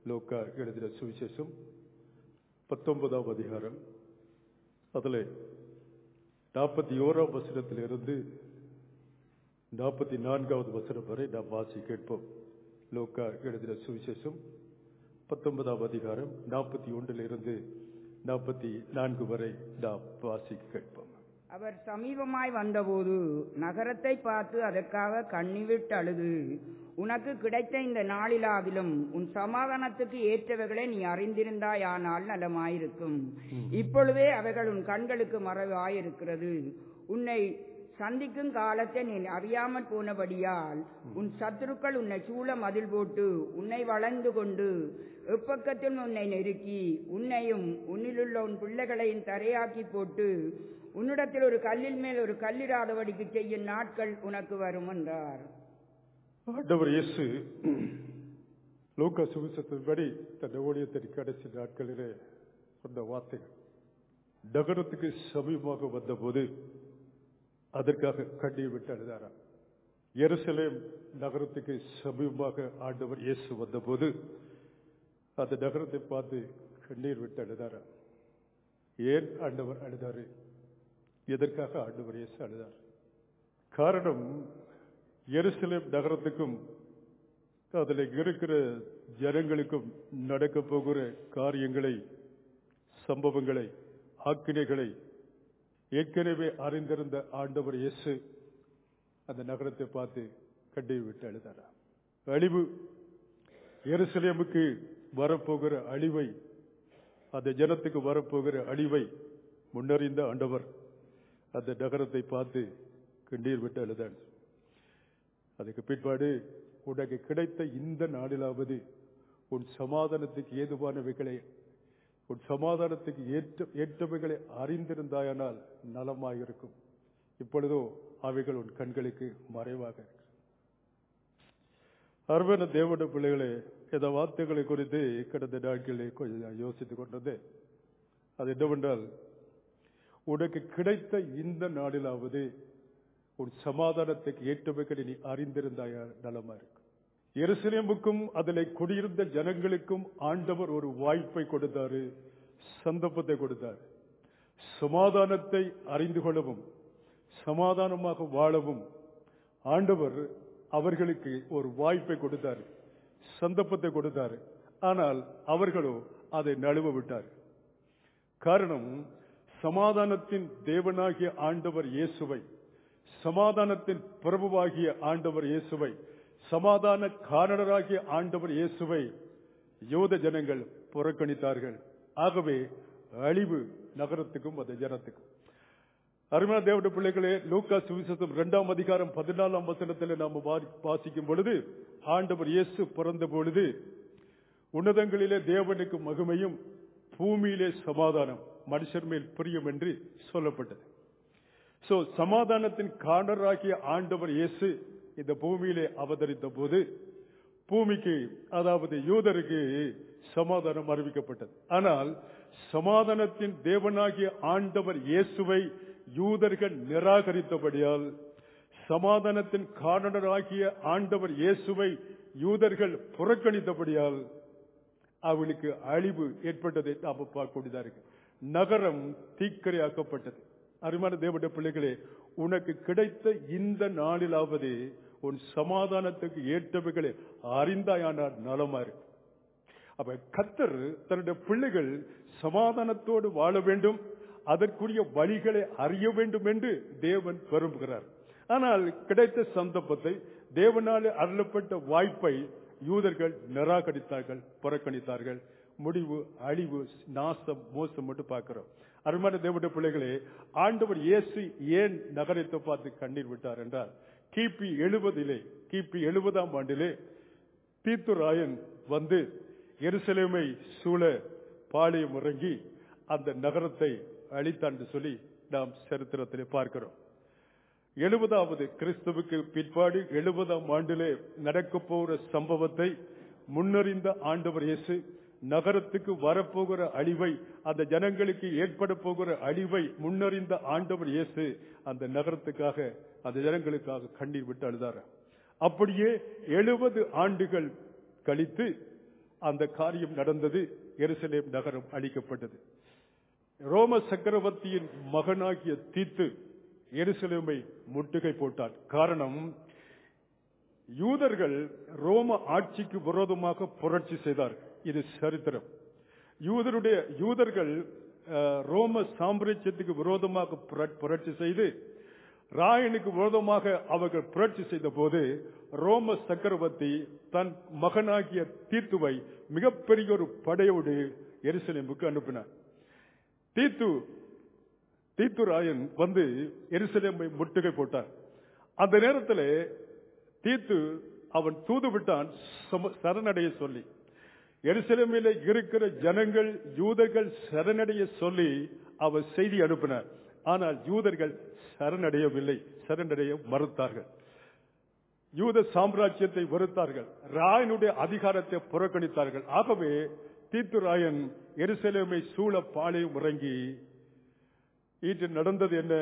லோக்கா எழுதின சுவிசேஷம் பத்தொன்பதாம் அதிகாரம் அதில் நாற்பத்தி ஓராம் வசனத்திலிருந்து நாற்பத்தி நான்காவது வசனம் வரை நாம் வாசி கேட்போம் லோக்கா எழுதின சுவிசேஷம் பத்தொன்பதாம் அதிகாரம் நாற்பத்தி ஒன்றிலிருந்து நாற்பத்தி நான்கு வரை நாம் வாசி கேட்போம் அவர் சமீபமாய் வந்தபோது நகரத்தை பார்த்து அதற்காக கண்ணிவிட்டு அழுது உனக்கு கிடைத்த இந்த நாளிலாகிலும் உன் சமாதானத்துக்கு ஏற்றவைகளை நீ அறிந்திருந்தாயானால் நலமாயிருக்கும் இப்பொழுதே அவைகள் உன் கண்களுக்கு மறைவாயிருக்கிறது உன்னை சந்திக்கும் காலத்தை நீ அறியாமற் போனபடியால் உன் சத்துருக்கள் உன்னை சூழ மதில் போட்டு உன்னை வளர்ந்து கொண்டு எப்பக்கத்தில் உன்னை நெருக்கி உன்னையும் உன்னிலுள்ள உன் பிள்ளைகளையும் தரையாக்கி போட்டு உன்னிடத்தில் ஒரு கல்லில் மேல் ஒரு கல்லிராதபடிக்கு செய்யும் நாட்கள் உனக்கு வரும் என்றார் ஆண்டவர் இயேசு லோகா சுவிசத்தின்படி தன் ஊழியத்தின் கடைசி நாட்களிலே சொன்ன வார்த்தைகள் நகரத்துக்கு சமீபமாக வந்தபோது அதற்காக கண்ணீர் விட்டு அழுதாராம் எருசலேம் நகரத்துக்கு சமீபமாக ஆண்டவர் இயேசு வந்தபோது அந்த நகரத்தை பார்த்து கண்ணீர் விட்டு அழுதாராம் ஏன் ஆண்டவர் அழுதாரு எதற்காக ஆண்டவர் இயேசு அழுதார் காரணம் எருசலேம் நகரத்துக்கும் அதில் இருக்கிற ஜனங்களுக்கும் நடக்க போகிற காரியங்களை சம்பவங்களை ஆக்கினைகளை ஏற்கனவே அறிந்திருந்த ஆண்டவர் இயேசு அந்த நகரத்தை பார்த்து கண்ணீர் விட்டு அழுதாரா அழிவு எருசலேமுக்கு வரப்போகிற அழிவை அந்த ஜனத்துக்கு வரப்போகிற அழிவை முன்னறிந்த ஆண்டவர் அந்த நகரத்தை பார்த்து கண்ணீர் விட்டு அழுதான் அதுக்கு பிற்பாடு உனக்கு கிடைத்த இந்த நாளிலாவது உன் சமாதானத்துக்கு ஏதுவானவைகளை உன் சமாதானத்துக்கு ஏற்ற ஏற்றவைகளை அறிந்திருந்தாயானால் நலமாயிருக்கும் இப்பொழுதோ அவைகள் உன் கண்களுக்கு மறைவாக இருக்கு அருமையான தேவன பிள்ளைகளே இந்த வார்த்தைகளை குறித்து கடந்த நாட்களில் கொஞ்சம் யோசித்துக் கொண்டது அது என்னவென்றால் உனக்கு கிடைத்த இந்த நாளிலாவது உன் சமாதானத்துக்கு ஏற்றவைகளை நீ அறிந்திருந்தாய நலமா இருக்கும் எருசலேமுக்கும் அதில் குடியிருந்த ஜனங்களுக்கும் ஆண்டவர் ஒரு வாய்ப்பை கொடுத்தாரு சந்தர்ப்பத்தை கொடுத்தார் சமாதானத்தை அறிந்து கொள்ளவும் சமாதானமாக வாழவும் ஆண்டவர் அவர்களுக்கு ஒரு வாய்ப்பை கொடுத்தார் சந்தர்ப்பத்தை கொடுத்தார் ஆனால் அவர்களோ அதை நழுவ விட்டார் காரணம் சமாதானத்தின் தேவனாகிய ஆண்டவர் இயேசுவை சமாதானத்தின் பிரபுவாகிய ஆண்டவர் இயேசுவை சமாதான காரணராகிய ஆண்டவர் இயேசுவை யோத ஜனங்கள் புறக்கணித்தார்கள் ஆகவே அழிவு நகரத்துக்கும் அந்த ஜனத்துக்கும் அருமையான தேவட பிள்ளைகளே லூக்கா சுவிசேஷம் இரண்டாம் அதிகாரம் பதினாலாம் வசனத்தில் நாம் வாசிக்கும் பொழுது ஆண்டவர் இயேசு பிறந்த பொழுது உன்னதங்களிலே தேவனுக்கு மகிமையும் பூமியிலே சமாதானம் மனுஷர் மேல் பிரியம் என்று சொல்லப்பட்டது சோ சமாதானத்தின் காணராகிய ஆண்டவர் இயேசு இந்த பூமியிலே அவதரித்த போது பூமிக்கு அதாவது யூதருக்கு சமாதானம் அறிவிக்கப்பட்டது ஆனால் சமாதானத்தின் தேவனாகிய ஆண்டவர் இயேசுவை யூதர்கள் நிராகரித்தபடியால் சமாதானத்தின் காரணராகிய ஆண்டவர் இயேசுவை யூதர்கள் புறக்கணித்தபடியால் அவளுக்கு அழிவு ஏற்பட்டதை நாம் பார்க்கக்கூடியதா இருக்கு நகரம் தீக்கரையாக்கப்பட்டது அருமையான தேவடைய பிள்ளைகளே உனக்கு கிடைத்த இந்த நாளிலாவது உன் சமாதானத்துக்கு ஏற்றவைகளை அறிந்தாயானால் நலமா இருக்கு அப்ப கத்தர் தன்னுடைய பிள்ளைகள் சமாதானத்தோடு வாழ வேண்டும் அதற்குரிய வழிகளை அறிய வேண்டும் என்று தேவன் விரும்புகிறார் ஆனால் கிடைத்த சந்தர்ப்பத்தை தேவனால் அருளப்பட்ட வாய்ப்பை யூதர்கள் நிராகரித்தார்கள் புறக்கணித்தார்கள் முடிவு அழிவு நாசம் மோசம் மட்டும் பார்க்கிறோம் அருமையான தேவடைய பிள்ளைகளே ஆண்டவர் இயேசு ஏன் நகரத்தை பார்த்து கண்ணீர் விட்டார் என்றால் கிபி எழுபதிலே கிபி எழுபதாம் ஆண்டிலே தீத்துராயன் வந்து எருசலேமை சூழ பாளையம் இறங்கி அந்த நகரத்தை அழித்தான் என்று சொல்லி நாம் சரித்திரத்திலே பார்க்கிறோம் எழுபதாவது கிறிஸ்துவுக்கு பிற்பாடு எழுபதாம் ஆண்டிலே நடக்க போகிற சம்பவத்தை முன்னறிந்த ஆண்டவர் இயேசு நகரத்துக்கு வரப்போகிற அழிவை அந்த ஜனங்களுக்கு ஏற்பட போகிற அழிவை முன்னறிந்த ஆண்டவர் இயேசு அந்த நகரத்துக்காக அந்த ஜனங்களுக்காக கண்ணீர் விட்டு அழுதார் அப்படியே எழுபது ஆண்டுகள் கழித்து அந்த காரியம் நடந்தது எருசலேம் நகரம் அழிக்கப்பட்டது ரோம சக்கரவர்த்தியின் மகனாகிய தீத்து எருசலேமை முட்டுகை போட்டார் காரணம் யூதர்கள் ரோம ஆட்சிக்கு விரோதமாக புரட்சி செய்தார் இது சரித்திரம் யூதருடைய யூதர்கள் அஹ், ரோம சாம்ராஜ்யத்துக்கு விரோதமாக புர- புரட்சி செய்து ராயனுக்கு விரோதமாக அவர்கள் புரட்சி செய்த போது ரோம சக்கரவர்த்தி தன் மகனாகிய தீத்துவை மிகப்பெரிய ஒரு படையோடு எருசலேமுக்கு அனுப்பினார் தீத்து தீத்து ராயன் வந்து எருசலேமை முட்டுகை போட்டார் அந்த நேரத்தில் தீத்து அவன் தூது விட்டான் சம- சரணடைய சொல்லி எருசலேமில் இருக்கிற ஜனங்கள் யூதர்கள் சரணடைய சொல்லி அவர் செய்தி அனுப்பினார் ஆனால் யூதர்கள் சரணடையவில்லை சரணடைய மறுத்தார்கள் யூத சாம்ராஜ்யத்தை வெறுத்தார்கள் ராயனுடைய அதிகாரத்தை புறக்கணித்தார்கள் ஆகவே தீத்து ராயன் எருசலேமை சூழ பாளையம் இறங்கி இன்று நடந்தது என்ன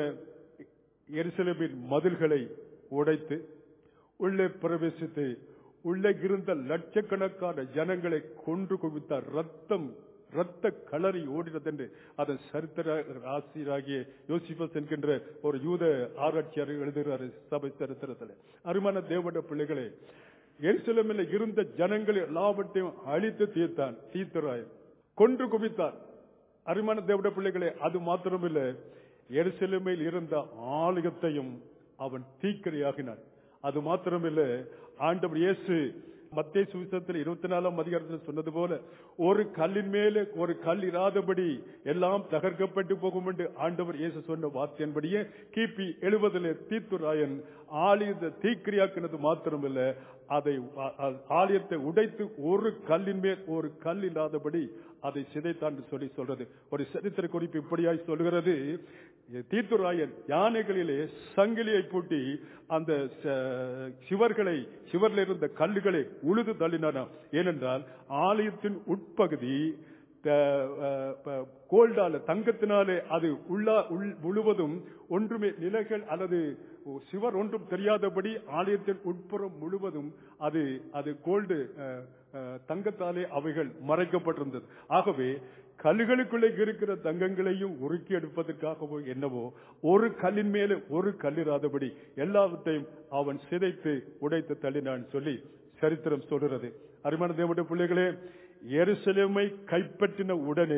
எருசலேமின் மதில்களை உடைத்து உள்ளே பிரவேசித்து உள்ளே இருந்த லட்சக்கணக்கான ஜனங்களை கொன்று குவித்தார் ரத்தம் ரத்த களறி ஓடினது என்று அதன் சரித்திர ஆசிரியராகிய யோசிபஸ் என்கின்ற ஒரு யூத ஆராய்ச்சியாளர் எழுதுகிறார் சபை சரித்திரத்தில் அருமான தேவட பிள்ளைகளே எருசலேமில் இருந்த ஜனங்களை எல்லாவற்றையும் அழித்து தீர்த்தான் தீர்த்தராயன் கொன்று குவித்தார் அருமான தேவட பிள்ளைகளே அது மாத்திரமில்ல எருசலேமில் இருந்த ஆலயத்தையும் அவன் தீக்கிரையாகினான் அது மாத்திரமில்ல ஆண்டவர் இயேசு மத்திய சுவிசத்தில் இருபத்தி நாலாம் அதிகாரத்தில் சொன்னது போல ஒரு கல்லின் மேலே ஒரு கல் இராதபடி எல்லாம் தகர்க்கப்பட்டு போகும் என்று ஆண்டவர் இயேசு சொன்ன வார்த்தையின்படியே கிபி எழுபதிலே தீத்துராயன் ஆலயத்தை தீக்கிரியாக்கினது மாத்திரமில்ல அதை ஆ- ஆ- ஆலயத்தை உடைத்து ஒரு கல்லின் மேல் ஒரு கல் இல்லாதபடி அதை சிதைத்தான் என்று சொல்லி சொல்றது ஒரு சரித்திர குறிப்பு இப்படியாய் சொல்கிறது தீத்துராயன் யானைகளிலே சங்கிலியை பூட்டி அந்த ச- சிவர்களை சிவரில் இருந்த கல்லுகளை உழுது தள்ளினாராம் ஏனென்றால் ஆலயத்தின் உட்பகுதி த- அஹ், ப- கோல்டால தங்கத்தினாலே அது உள்ளா உள்- முழுவதும் ஒன்றுமே நிலைகள் அல்லது சிவர் ஒன்றும் தெரியாதபடி ஆலயத்தின் உட்புறம் முழுவதும் அது அது கோல்டு அஹ், அஹ், தங்கத்தாலே அவைகள் மறைக்கப்பட்டிருந்தது ஆகவே கல்லுகளுக்குள்ளே இருக்கிற தங்கங்களையும் உருக்கி எடுப்பதற்காகவோ என்னவோ ஒரு கல்லின் மேலே ஒரு கல்லிராதபடி எல்லாவற்றையும் அவன் சிதைத்து உடைத்து தள்ளினான் சொல்லி சரித்திரம் சொல்கிறது அருமான தேவனுடைய பிள்ளைகளே எருசலேமை கைப்பற்றின உடனே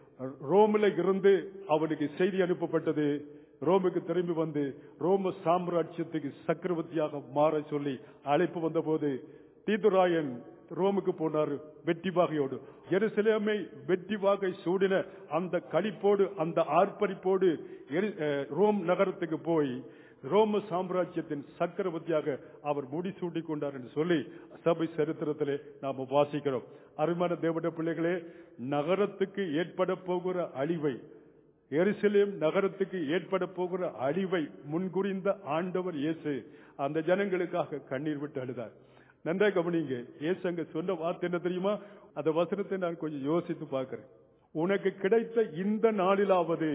ரோமில் இருந்து அவனுக்கு செய்தி அனுப்பப்பட்டது ரோமுக்கு திரும்பி வந்து ரோம சாம்ராஜ்யத்துக்கு சக்கரவர்த்தியாக மாற சொல்லி அழைப்பு வந்தபோது தீதுராயன் ரோமுக்கு போனார் வெற்றி வாகையோடு எருசலேமை வெற்றி வாகை சூடின அந்த களிப்போடு அந்த ஆர்ப்பரிப்போடு எரு- அஹ், ரோம் நகரத்துக்கு போய் ரோம சாம்ராஜ்யத்தின் சக்கரவர்த்தியாக அவர் முடிசூட்டிக் கொண்டார் என்று சொல்லி சபை சரித்திரத்திலே நாம வாசிக்கிறோம் அருமையான தேவட பிள்ளைகளே நகரத்துக்கு ஏற்பட போகிற அழிவை எருசலேம் நகரத்துக்கு ஏற்பட போகிற அழிவை முன்குறிந்த ஆண்டவர் இயேசு அந்த ஜனங்களுக்காக கண்ணீர் விட்டு அழுதார் நன்றாக கவனிங்க இயேசு அங்க சொன்ன வார்த்தை என்ன தெரியுமா அந்த வசனத்தை நான் கொஞ்சம் யோசித்து பார்க்கிறேன் உனக்கு கிடைத்த இந்த நாளிலாவது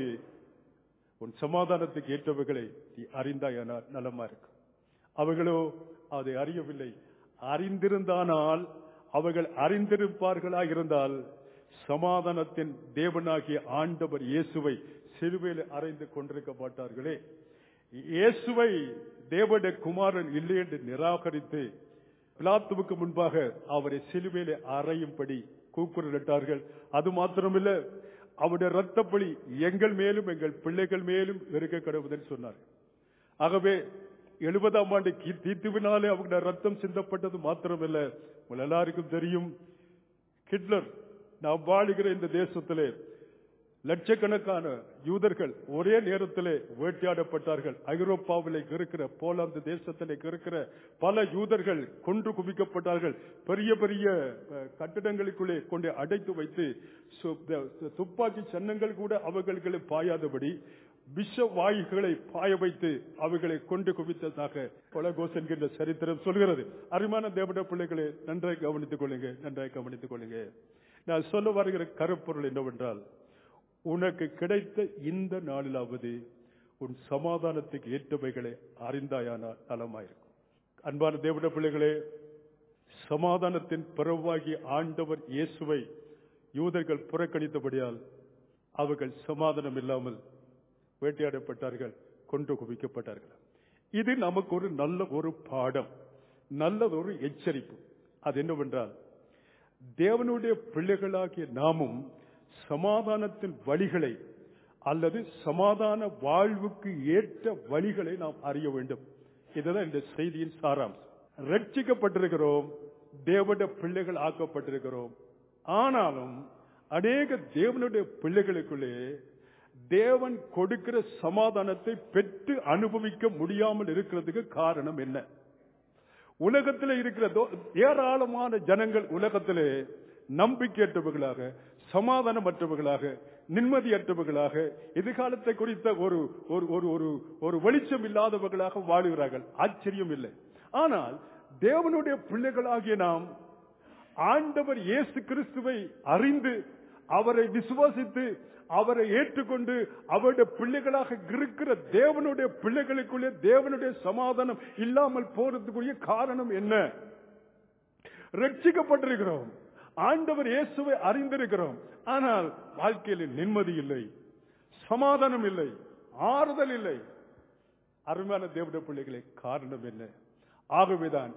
உன் சமாதானத்துக்கு ஏற்றவைகளை நீ அறிந்தாயானால் நலமா இருக்கு அவர்களோ அதை அறியவில்லை அறிந்திருந்தானால் அவர்கள் அறிந்திருப்பார்களா இருந்தால் சமாதானத்தின் தேவனாகிய ஆண்டவர் இயேசுவை சிலுவையில் அறைந்து கொண்டிருக்க மாட்டார்களே இயேசுவை தேவட குமாரன் இல்லை என்று நிராகரித்து பிலாத்துவுக்கு முன்பாக அவரை சிலுவையிலே அறையும்படி கூக்குரலிட்டார்கள் அது மாத்திரமில்ல அவருடைய ரத்தப்பழி எங்கள் மேலும் எங்கள் பிள்ளைகள் மேலும் இருக்க கடவுதுன்னு சொன்னார் ஆகவே எழுபதாம் ஆண்டு கீ- தீத்துவினாலே அவங்களுடைய ரத்தம் சிந்தப்பட்டது மாத்திரமில்ல உங்கள் எல்லாருக்கும் தெரியும் ஹிட்லர் நாம் வாழுகிற இந்த தேசத்திலே லட்சக்கணக்கான யூதர்கள் ஒரே நேரத்திலே வேட்டையாடப்பட்டார்கள் ஐரோப்பாவில் இருக்கிற போலாந்து தேசத்தில் இருக்கிற பல யூதர்கள் கொன்று குவிக்கப்பட்டார்கள் பெரிய பெரிய அஹ், கட்டிடங்களுக்குள்ளே கொண்டு அடைத்து வைத்து சு- த- துப்பாக்கி சன்னங்கள் கூட அவர்களுக்கு பாயாதபடி விஷ வாயுகளை பாய வைத்து அவர்களை கொண்டு குவித்ததாக கொலகோஸ் என்கின்ற சரித்திரம் சொல்கிறது அருமான தேவட பிள்ளைகளை நன்றாய் கவனித்துக் கொள்ளுங்க நன்றாய் கவனித்துக் கொள்ளுங்க நான் சொல்ல வருகிற கருப்பொருள் என்னவென்றால் உனக்கு கிடைத்த இந்த நாளிலாவது உன் சமாதானத்துக்கு ஏற்றவைகளை அறிந்தாயானால் நலமாயிருக்கும் அன்பான தேவட பிள்ளைகளே சமாதானத்தின் பிறவாகிய ஆண்டவர் இயேசுவை யூதர்கள் புறக்கணித்தபடியால் அவர்கள் சமாதானம் இல்லாமல் வேட்டையாடப்பட்டார்கள் கொன்று குவிக்கப்பட்டார்கள் இது நமக்கு ஒரு நல்ல ஒரு பாடம் நல்லதொரு எச்சரிப்பு அது என்னவென்றால் தேவனுடைய பிள்ளைகளாகிய நாமும் சமாதானத்தின் வழிகளை அல்லது சமாதான வாழ்வுக்கு ஏற்ற வழிகளை நாம் அறிய வேண்டும் இதுதான் இந்த செய்தியின் சாராம்சம் ரட்சிக்கப்பட்டிருக்கிறோம் தேவனுடைய பிள்ளைகள் ஆக்கப்பட்டிருக்கிறோம் ஆனாலும் அநேக தேவனுடைய பிள்ளைகளுக்குள்ளே தேவன் கொடுக்கிற சமாதானத்தை பெற்று அனுபவிக்க முடியாமல் இருக்கிறதுக்கு காரணம் என்ன உலகத்தில் இருக்கிற தோ- ஏராளமான ஜனங்கள் உலகத்திலே நம்பிக்கையற்றவர்களாக சமாதானமற்றவர்களாக நிம்மதியற்றவர்களாக எதிர்காலத்தை குறித்த ஒரு ஒரு ஒரு ஒரு ஒரு வெளிச்சம் இல்லாதவர்களாக வாழுகிறார்கள் ஆச்சரியம் இல்லை ஆனால் தேவனுடைய பிள்ளைகளாகிய நாம் ஆண்டவர் இயேசு கிறிஸ்துவை அறிந்து அவரை விசுவாசித்து அவரை ஏற்றுக்கொண்டு அவருடைய பிள்ளைகளாக இருக்கிற தேவனுடைய பிள்ளைகளுக்குள்ளே தேவனுடைய சமாதானம் இல்லாமல் போறதுக்குரிய காரணம் என்ன ரட்சிக்கப்பட்டிருக்கிறோம் ஆண்டவர் இயேசுவை அறிந்திருக்கிறோம் ஆனால் வாழ்க்கையில் நிம்மதி இல்லை சமாதானம் இல்லை ஆறுதல் இல்லை அருமையான தேவனுடைய பிள்ளைகளே காரணம் என்ன ஆகவேதான்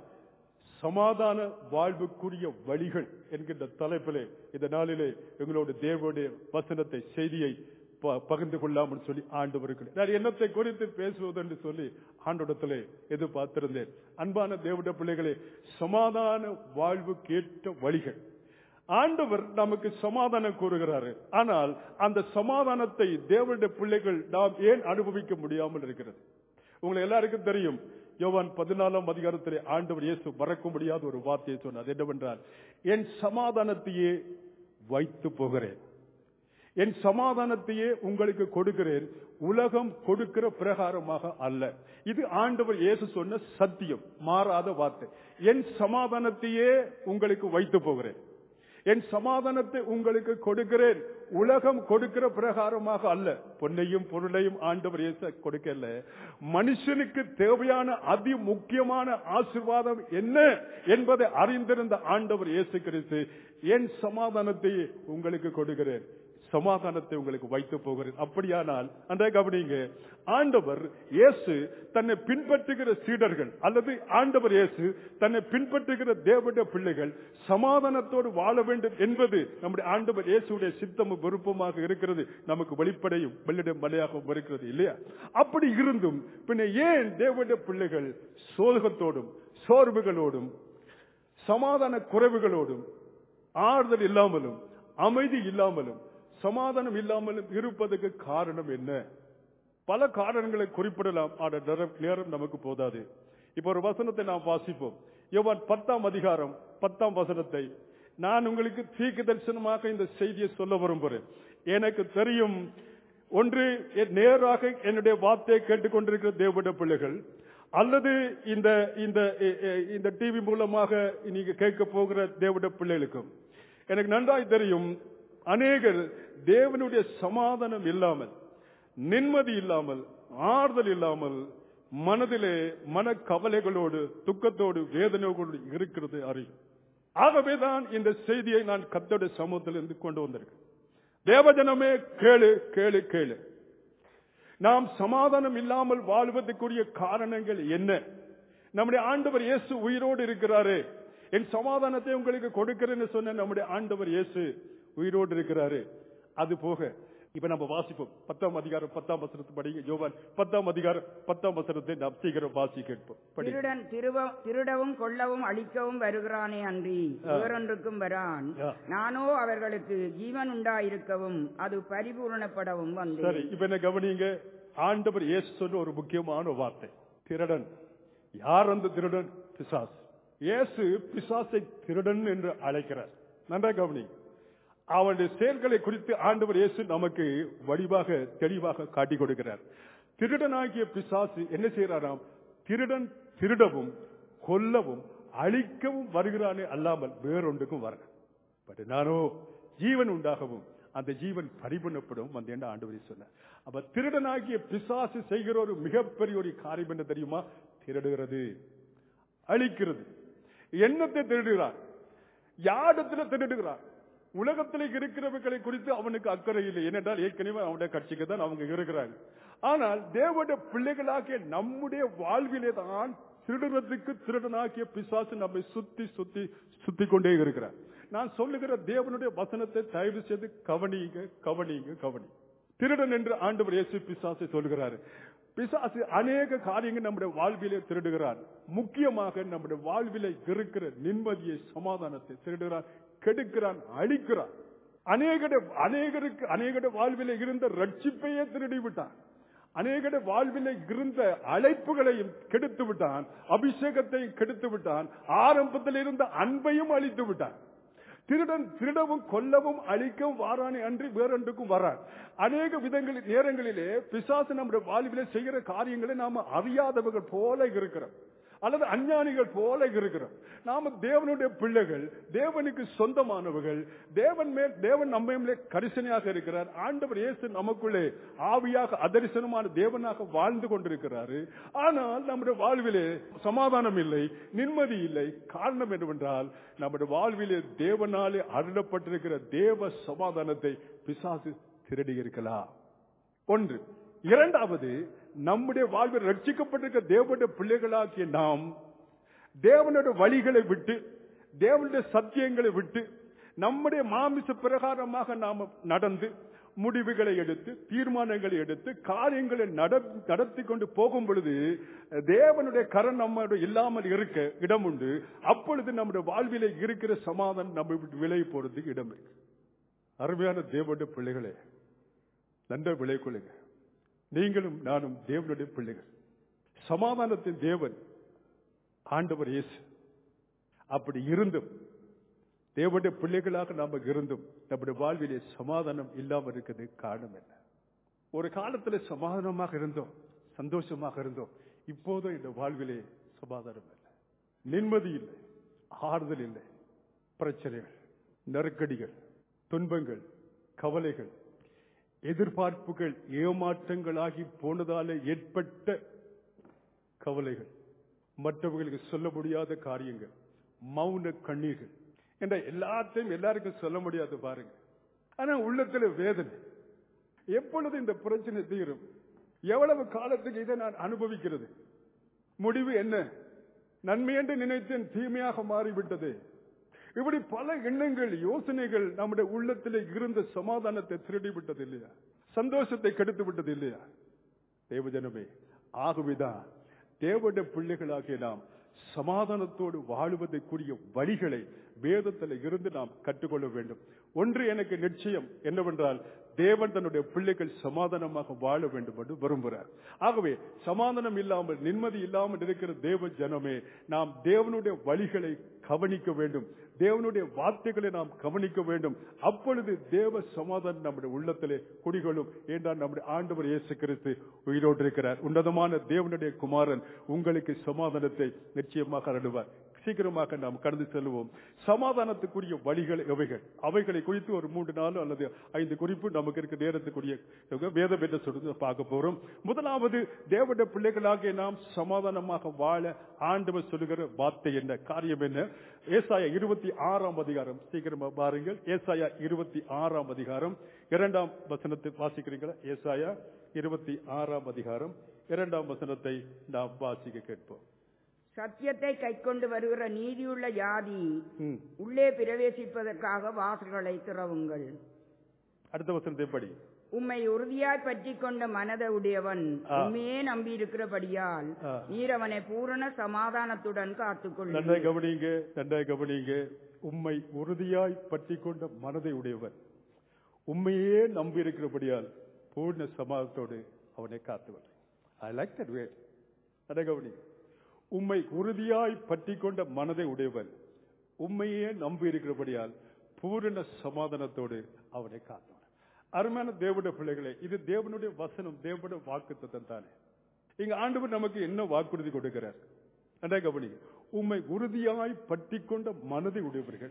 சமாதான வாழ்வுக்குரிய வழிகள் என்கின்ற தலைப்பிலே இந்த நாளிலே எங்களோட தேவனுடைய வசனத்தை செய்தியை ப- பகிர்ந்து கொள்ளாமல் சொல்லி ஆண்டவருக்கு நான் என்னத்தை குறித்து பேசுவது என்று சொல்லி ஆண்டோடத்திலே எதிர்பார்த்திருந்தேன் அன்பான தேவனுடைய பிள்ளைகளே சமாதான வாழ்வுக்கு ஏற்ற வழிகள் ஆண்டவர் நமக்கு சமாதானம் கூறுகிறாரு ஆனால் அந்த சமாதானத்தை தேவனுடைய பிள்ளைகள் நாம் ஏன் அனுபவிக்க முடியாமல் இருக்கிறது உங்களை எல்லாருக்கும் தெரியும் யோவான் பதினாலாம் அதிகாரத்திலே ஆண்டவர் இயேசு மறக்க முடியாத ஒரு வார்த்தையை சொன்னார் அது என்னவென்றால் என் சமாதானத்தையே வைத்து போகிறேன் என் சமாதானத்தையே உங்களுக்கு கொடுக்கிறேன் உலகம் கொடுக்கிற பிரகாரமாக அல்ல இது ஆண்டவர் இயேசு சொன்ன சத்தியம் மாறாத வார்த்தை என் சமாதானத்தையே உங்களுக்கு வைத்து போகிறேன் என் சமாதானத்தை உங்களுக்கு கொடுக்கிறேன் உலகம் கொடுக்கிற பிரகாரமாக அல்ல பொன்னையும் பொருளையும் ஆண்டவர் இயேசு கொடுக்கல மனுஷனுக்கு தேவையான அதி முக்கியமான ஆசீர்வாதம் என்ன என்பதை அறிந்திருந்த ஆண்டவர் இயேசு கிறிஸ்து என் சமாதானத்தை உங்களுக்கு கொடுக்கிறேன் சமாதானத்தை உங்களுக்கு வைத்து போகிறேன் அப்படியானால் அந்த கவனிங்க ஆண்டவர் இயேசு தன்னை பின்பற்றுகிற சீடர்கள் அல்லது ஆண்டவர் இயேசு தன்னை பின்பற்றுகிற தேவனுடைய பிள்ளைகள் சமாதானத்தோடு வாழ வேண்டும் என்பது நம்முடைய ஆண்டவர் இயேசுடைய சித்தமும் விருப்பமாக இருக்கிறது நமக்கு வெளிப்படையும் வெள்ளிடம் மலையாகவும் இருக்கிறது இல்லையா அப்படி இருந்தும் பின்ன ஏன் தேவனுடைய பிள்ளைகள் சோதகத்தோடும் சோர்வுகளோடும் சமாதான குறைவுகளோடும் ஆறுதல் இல்லாமலும் அமைதி இல்லாமலும் சமாதானம் இல்லாமலும் இருப்பதற்கு காரணம் என்ன பல காரணங்களை குறிப்பிடலாம் ஆனால் நேரம் நேரம் நமக்கு போதாது இப்ப ஒரு வசனத்தை நாம் வாசிப்போம் யோவான் பத்தாம் அதிகாரம் பத்தாம் வசனத்தை நான் உங்களுக்கு தீர்க்க தரிசனமாக இந்த செய்தியை சொல்ல விரும்புகிறேன் எனக்கு தெரியும் ஒன்று என் நேராக என்னுடைய வார்த்தையை கேட்டுக்கொண்டிருக்கிற தேவட பிள்ளைகள் அல்லது இந்த இந்த எ- எ- இந்த டிவி மூலமாக நீங்க கேட்க போகிற தேவட பிள்ளைகளுக்கும் எனக்கு நன்றாய் தெரியும் அநேகர் தேவனுடைய சமாதானம் இல்லாமல் நிம்மதி இல்லாமல் ஆறுதல் இல்லாமல் மனதிலே மனக்கவலைகளோடு துக்கத்தோடு வேதனைகளோடு இருக்கிறது அறியும் ஆகவேதான் இந்த செய்தியை நான் கத்தோட சமூகத்திலிருந்து கொண்டு வந்திருக்கேன் தேவஜனமே கேளு கேளு கேளு நாம் சமாதானம் இல்லாமல் வாழ்வதற்குரிய காரணங்கள் என்ன நம்முடைய ஆண்டவர் இயேசு உயிரோடு இருக்கிறாரு என் சமாதானத்தை உங்களுக்கு கொடுக்கிறேன்னு சொன்ன நம்முடைய ஆண்டவர் இயேசு உயிரோடு இருக்கிறாரு அது போக இப்ப நம்ம வாசிப்போம் பத்தாம் அதிகாரம் பத்தாம் வசனத்தை படிங்க யோவான் பத்தாம் அதிகாரம் பத்தாம் வசனத்தை நாம் சீக்கிரம் வாசி கேட்போம் படி திருடன் திருவ- திருடவும் கொல்லவும் அழிக்கவும் வருகிறானே அன்றி வேறொன்றுக்கும் வரான் ஆ. நானோ அவர்களுக்கு ஜீவன் உண்டாயிருக்கவும் அது பரிபூரணப்படவும் சரி வந்தேன் இப்ப என்ன கவனிங்க ஆண்டவர் இயேசு சொன்ன ஒரு முக்கியமான வார்த்தை திருடன் யார் அந்த திருடன் பிசாஸ் இயேசு பிசாசை திருடன் என்று அழைக்கிறார் நன்றா கவனிங்க அவனுடைய செயல்களை குறித்து ஆண்டவர் இயேசு நமக்கு வடிவாக தெளிவாக காட்டிக் கொடுக்கிறார் திருடனாகிய பிசாசு என்ன செய்யறாராம் திருடன் திருடவும் கொல்லவும் அழிக்கவும் வருகிறானே அல்லாமல் வேறொன்றுக்கும் வர பட் நானோ ஜீவன் உண்டாகவும் அந்த ஜீவன் பரிபூர்ணப்படும் வந்து என்ன ஆண்டவரே சொன்னார் அப்ப திருடனாகிய பிசாசு செய்கிற ஒரு மிகப்பெரிய ஒரு காரியம் என்ன தெரியுமா திருடுகிறது அழிக்கிறது எண்ணத்தை திருடுகிறான் யாரிடத்துல திருடுகிறான் உலகத்தில் இருக்கிறவர்களை குறித்து அவனுக்கு அக்கறை இல்லை ஏனென்றால் ஏற்கனவே அவனுடைய கட்சிக்கு தான் அவங்க இருக்கிறாங்க ஆனால் தேவனுடைய பிள்ளைகளாகிய நம்முடைய வாழ்விலே தான் திருடுறதுக்கு திருடனாக்கிய பிசாசு நம்மை சுத்தி சுத்தி சுத்தி கொண்டே இருக்கிறார் நான் சொல்லுகிற தேவனுடைய வசனத்தை தயவு செய்து கவனிங்க கவனிங்க கவனி திருடன் என்று ஆண்டவர் இயேசு பிசாசை சொல்கிறாரு பிசாசு அநேக காரியங்கள் நம்முடைய வாழ்விலே திருடுகிறான் முக்கியமாக நம்முடைய வாழ்விலே இருக்கிற நிம்மதியை சமாதானத்தை திருடுகிறான் கெடுக்கிறான் அழிக்கிறான் அநேகட அநேகருக்கு அநேகட வாழ்விலே இருந்த ரட்சிப்பையே திருடி விட்டான் அநேகட வாழ்விலே இருந்த அழைப்புகளையும் கெடுத்து விட்டான் அபிஷேகத்தையும் கெடுத்து விட்டான் ஆரம்பத்தில் இருந்த அன்பையும் அழித்து விட்டான் திருடன் திருடவும் கொல்லவும் அழிக்கவும் வாரானே அன்றி வேறொன்றுக்கும் வரான் அநேக விதங்களில் நேரங்களிலே பிசாசு நம்முடைய வாழ்விலே செய்கிற காரியங்களை நாம அறியாதவர்கள் போல இருக்கிறோம் அல்லது அஞ்ஞானிகள் போல இருக்கிறோம் நாம தேவனுடைய பிள்ளைகள் தேவனுக்கு சொந்தமானவர்கள் தேவன் மேல் தேவன் நம்ம மேலே கரிசனையாக இருக்கிறார் ஆண்டவர் இயேசு நமக்குள்ளே ஆவியாக அதரிசனமான தேவனாக வாழ்ந்து கொண்டிருக்கிறாரு ஆனால் நம்முடைய வாழ்விலே சமாதானம் இல்லை நிம்மதி இல்லை காரணம் என்னவென்றால் நம்முடைய வாழ்விலே தேவனாலே அருளப்பட்டிருக்கிற தேவ சமாதானத்தை பிசாசு திருடி இருக்கலாம் ஒன்று இரண்டாவது நம்முடைய வாழ்வில் ரட்சிக்கப்பட்டிருக்க தேவனுடைய பிள்ளைகளாகிய நாம் தேவனுடைய வழிகளை விட்டு தேவனுடைய சத்தியங்களை விட்டு நம்முடைய மாமிச பிரகாரமாக நாம் நடந்து முடிவுகளை எடுத்து தீர்மானங்களை எடுத்து காரியங்களை நடத்தி கொண்டு போகும் பொழுது தேவனுடைய கரண் நம்மளுடைய இல்லாமல் இருக்க இடம் உண்டு அப்பொழுது நம்முடைய வாழ்விலே இருக்கிற சமாதானம் நம்ம விட்டு விலை போறதுக்கு இடம் இருக்கு அருமையான தேவனுடைய பிள்ளைகளே நன்ற விலை கொள்ளுங்க நீங்களும் நானும் தேவனுடைய பிள்ளைகள் சமாதானத்தின் தேவன் ஆண்டவர் இயேசு அப்படி இருந்தும் தேவனுடைய பிள்ளைகளாக நாம இருந்தும் நம்முடைய வாழ்விலே சமாதானம் இல்லாமல் இருக்கிறது காரணம் என்ன ஒரு காலத்துல சமாதானமாக இருந்தோம் சந்தோஷமாக இருந்தோம் இப்போதும் இந்த வாழ்விலே சமாதானம் இல்லை நிம்மதி இல்லை ஆறுதல் இல்லை பிரச்சனைகள் நெருக்கடிகள் துன்பங்கள் கவலைகள் எதிர்பார்ப்புகள் ஏமாற்றங்களாகி போனதால ஏற்பட்ட கவலைகள் மற்றவர்களுக்கு சொல்ல முடியாத காரியங்கள் மௌன கண்ணீர்கள் என்ற எல்லாத்தையும் எல்லாருக்கும் சொல்ல முடியாது பாருங்க ஆனா உள்ளத்துல வேதனை எப்பொழுது இந்த பிரச்சனை தீரும் எவ்வளவு காலத்துக்கு இதை நான் அனுபவிக்கிறது முடிவு என்ன நன்மை என்று நினைத்தேன் தீமையாக மாறிவிட்டது இப்படி பல எண்ணங்கள் யோசனைகள் நம்முடைய உள்ளத்தில் இருந்த சமாதானத்தை திருடி விட்டது இல்லையா சந்தோஷத்தை கெடுத்து விட்டது இல்லையா தேவஜனமே ஆகவேதான் தேவட பிள்ளைகளாகிய நாம் சமாதானத்தோடு வாழுவதற்குரிய வழிகளை வேதத்தில் இருந்து நாம் கற்றுக்கொள்ள வேண்டும் ஒன்று எனக்கு நிச்சயம் என்னவென்றால் தேவன் தன்னுடைய பிள்ளைகள் சமாதானமாக வாழ வேண்டும் என்று விரும்புகிறார் ஆகவே சமாதானம் இல்லாமல் நிம்மதி இல்லாமல் இருக்கிற தேவ ஜனமே நாம் தேவனுடைய வழிகளை கவனிக்க வேண்டும் தேவனுடைய வார்த்தைகளை நாம் கவனிக்க வேண்டும் அப்பொழுது தேவ சமாதானம் நம்முடைய உள்ளத்திலே குடிகளும் என்றால் நம்முடைய ஆண்டவர் இயேசு கிறிஸ்து உயிரோடு இருக்கிறார் உன்னதமான தேவனுடைய குமாரன் உங்களுக்கு சமாதானத்தை நிச்சயமாக அருடுவார் சீக்கிரமாக நாம் கடந்து செல்வோம் சமாதானத்துக்குரிய வழிகள் எவைகள் அவைகளை குறித்து ஒரு மூன்று நாள் அல்லது ஐந்து குறிப்பு நமக்கு இருக்க நேரத்துக்குரிய வேதம் என்று சொல்லி பார்க்க போறோம் முதலாவது தேவட பிள்ளைகளாகிய நாம் சமாதானமாக வாழ ஆண்டவர் சொல்லுகிற வார்த்தை என்ன காரியம் என்ன ஏசாயா இருபத்தி ஆறாம் அதிகாரம் சீக்கிரமா பாருங்கள் ஏசாயா இருபத்தி ஆறாம் அதிகாரம் இரண்டாம் வசனத்தை வாசிக்கிறீங்களா ஏசாயா இருபத்தி ஆறாம் அதிகாரம் இரண்டாம் வசனத்தை நாம் வாசிக்க கேட்போம் சத்தியத்தை கைக்கொண்டு வருகிற நீதியுள்ள ஜாதி ம். உள்ளே பிரவேசிப்பதற்காக வாசல்களை திறவுங்கள் அடுத்த வசனத்தை படி உம்மை உறுதியாய் பற்றி கொண்ட மனத உடையவன் ஆ. உண்மையே நம்பியிருக்கிறபடியால் ஆ. நீர் அவனை பூரண சமாதானத்துடன் நன்றாய் காத்துக்கொள்ள கவனிங்க நன்றாய் கவனிங்க உம்மை உறுதியாய் பற்றி கொண்ட மனதை உடையவர் உண்மையே நம்பி இருக்கிறபடியால் பூர்ண சமாதத்தோடு அவனை காத்துவர் ஐ லைக் தட் வேட் நன்றாய் கவனிங்க உம்மை உறுதியாய் பற்றி கொண்ட மனதை உடையவன் உண்மையே நம்பி இருக்கிறபடியால் பூரண சமாதானத்தோடு அவனை காத்தவன் அருமையான தேவனுடைய பிள்ளைகளே இது தேவனுடைய வசனம் தேவனுடைய வாக்கு தானே இங்க ஆண்டவர் நமக்கு என்ன வாக்குறுதி கொடுக்கிறார் நன்றாக கவனிங்க உம்மை உறுதியாய் பற்றி கொண்ட மனதை உடையவர்கள்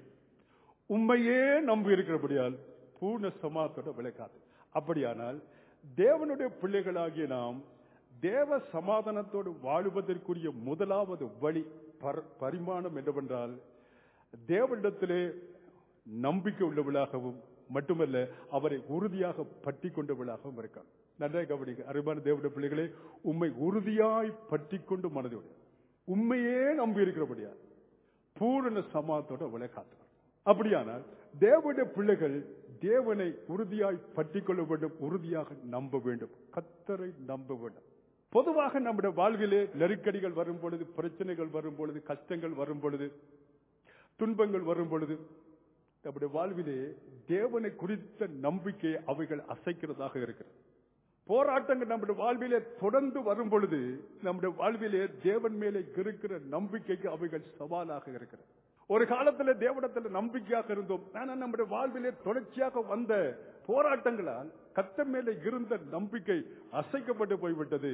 உண்மையே நம்பி இருக்கிறபடியால் பூர்ண சமாதத்தோட விளைக்காது அப்படியானால் தேவனுடைய பிள்ளைகளாகிய நாம் தேவ சமாதானத்தோடு வாழுவதற்குரிய முதலாவது வழி பர- பரிமாணம் என்னவென்றால் தேவனிடத்திலே நம்பிக்கை உள்ளவளாகவும் மட்டுமல்ல அவரை உறுதியாக பற்றி கொண்டவளாகவும் இருக்கான் நன்றாக கவனிக்க அருமையான தேவனுடைய பிள்ளைகளே உம்மை உறுதியாய் பற்றி கொண்டு மனதோடு உண்மையே நம்பி இருக்கிறபடியா பூரண சமாதத்தோட அவளை காத்துவார் அப்படியானால் தேவனுடைய பிள்ளைகள் தேவனை உறுதியாய் பற்றி கொள்ள வேண்டும் உறுதியாக நம்ப வேண்டும் கத்தரை நம்ப வேண்டும் பொதுவாக நம்முடைய வாழ்விலே நெருக்கடிகள் வரும் பொழுது பிரச்சனைகள் வரும் பொழுது கஷ்டங்கள் வரும் பொழுது துன்பங்கள் வரும் பொழுது நம்முடைய வாழ்விலே தேவனை குறித்த நம்பிக்கை அவைகள் அசைக்கிறதாக இருக்கிறது போராட்டங்கள் நம்முடைய வாழ்விலே தொடர்ந்து வரும் பொழுது நம்முடைய வாழ்விலே தேவன் மேலே இருக்கிற நம்பிக்கைக்கு அவைகள் சவாலாக இருக்கிறது ஒரு காலத்துல தேவனத்துல நம்பிக்கையாக இருந்தோம் ஆனா நம்முடைய வாழ்விலே தொடர்ச்சியாக வந்த போராட்டங்களால் கத்த மேலே இருந்த நம்பிக்கை அசைக்கப்பட்டு போய்விட்டது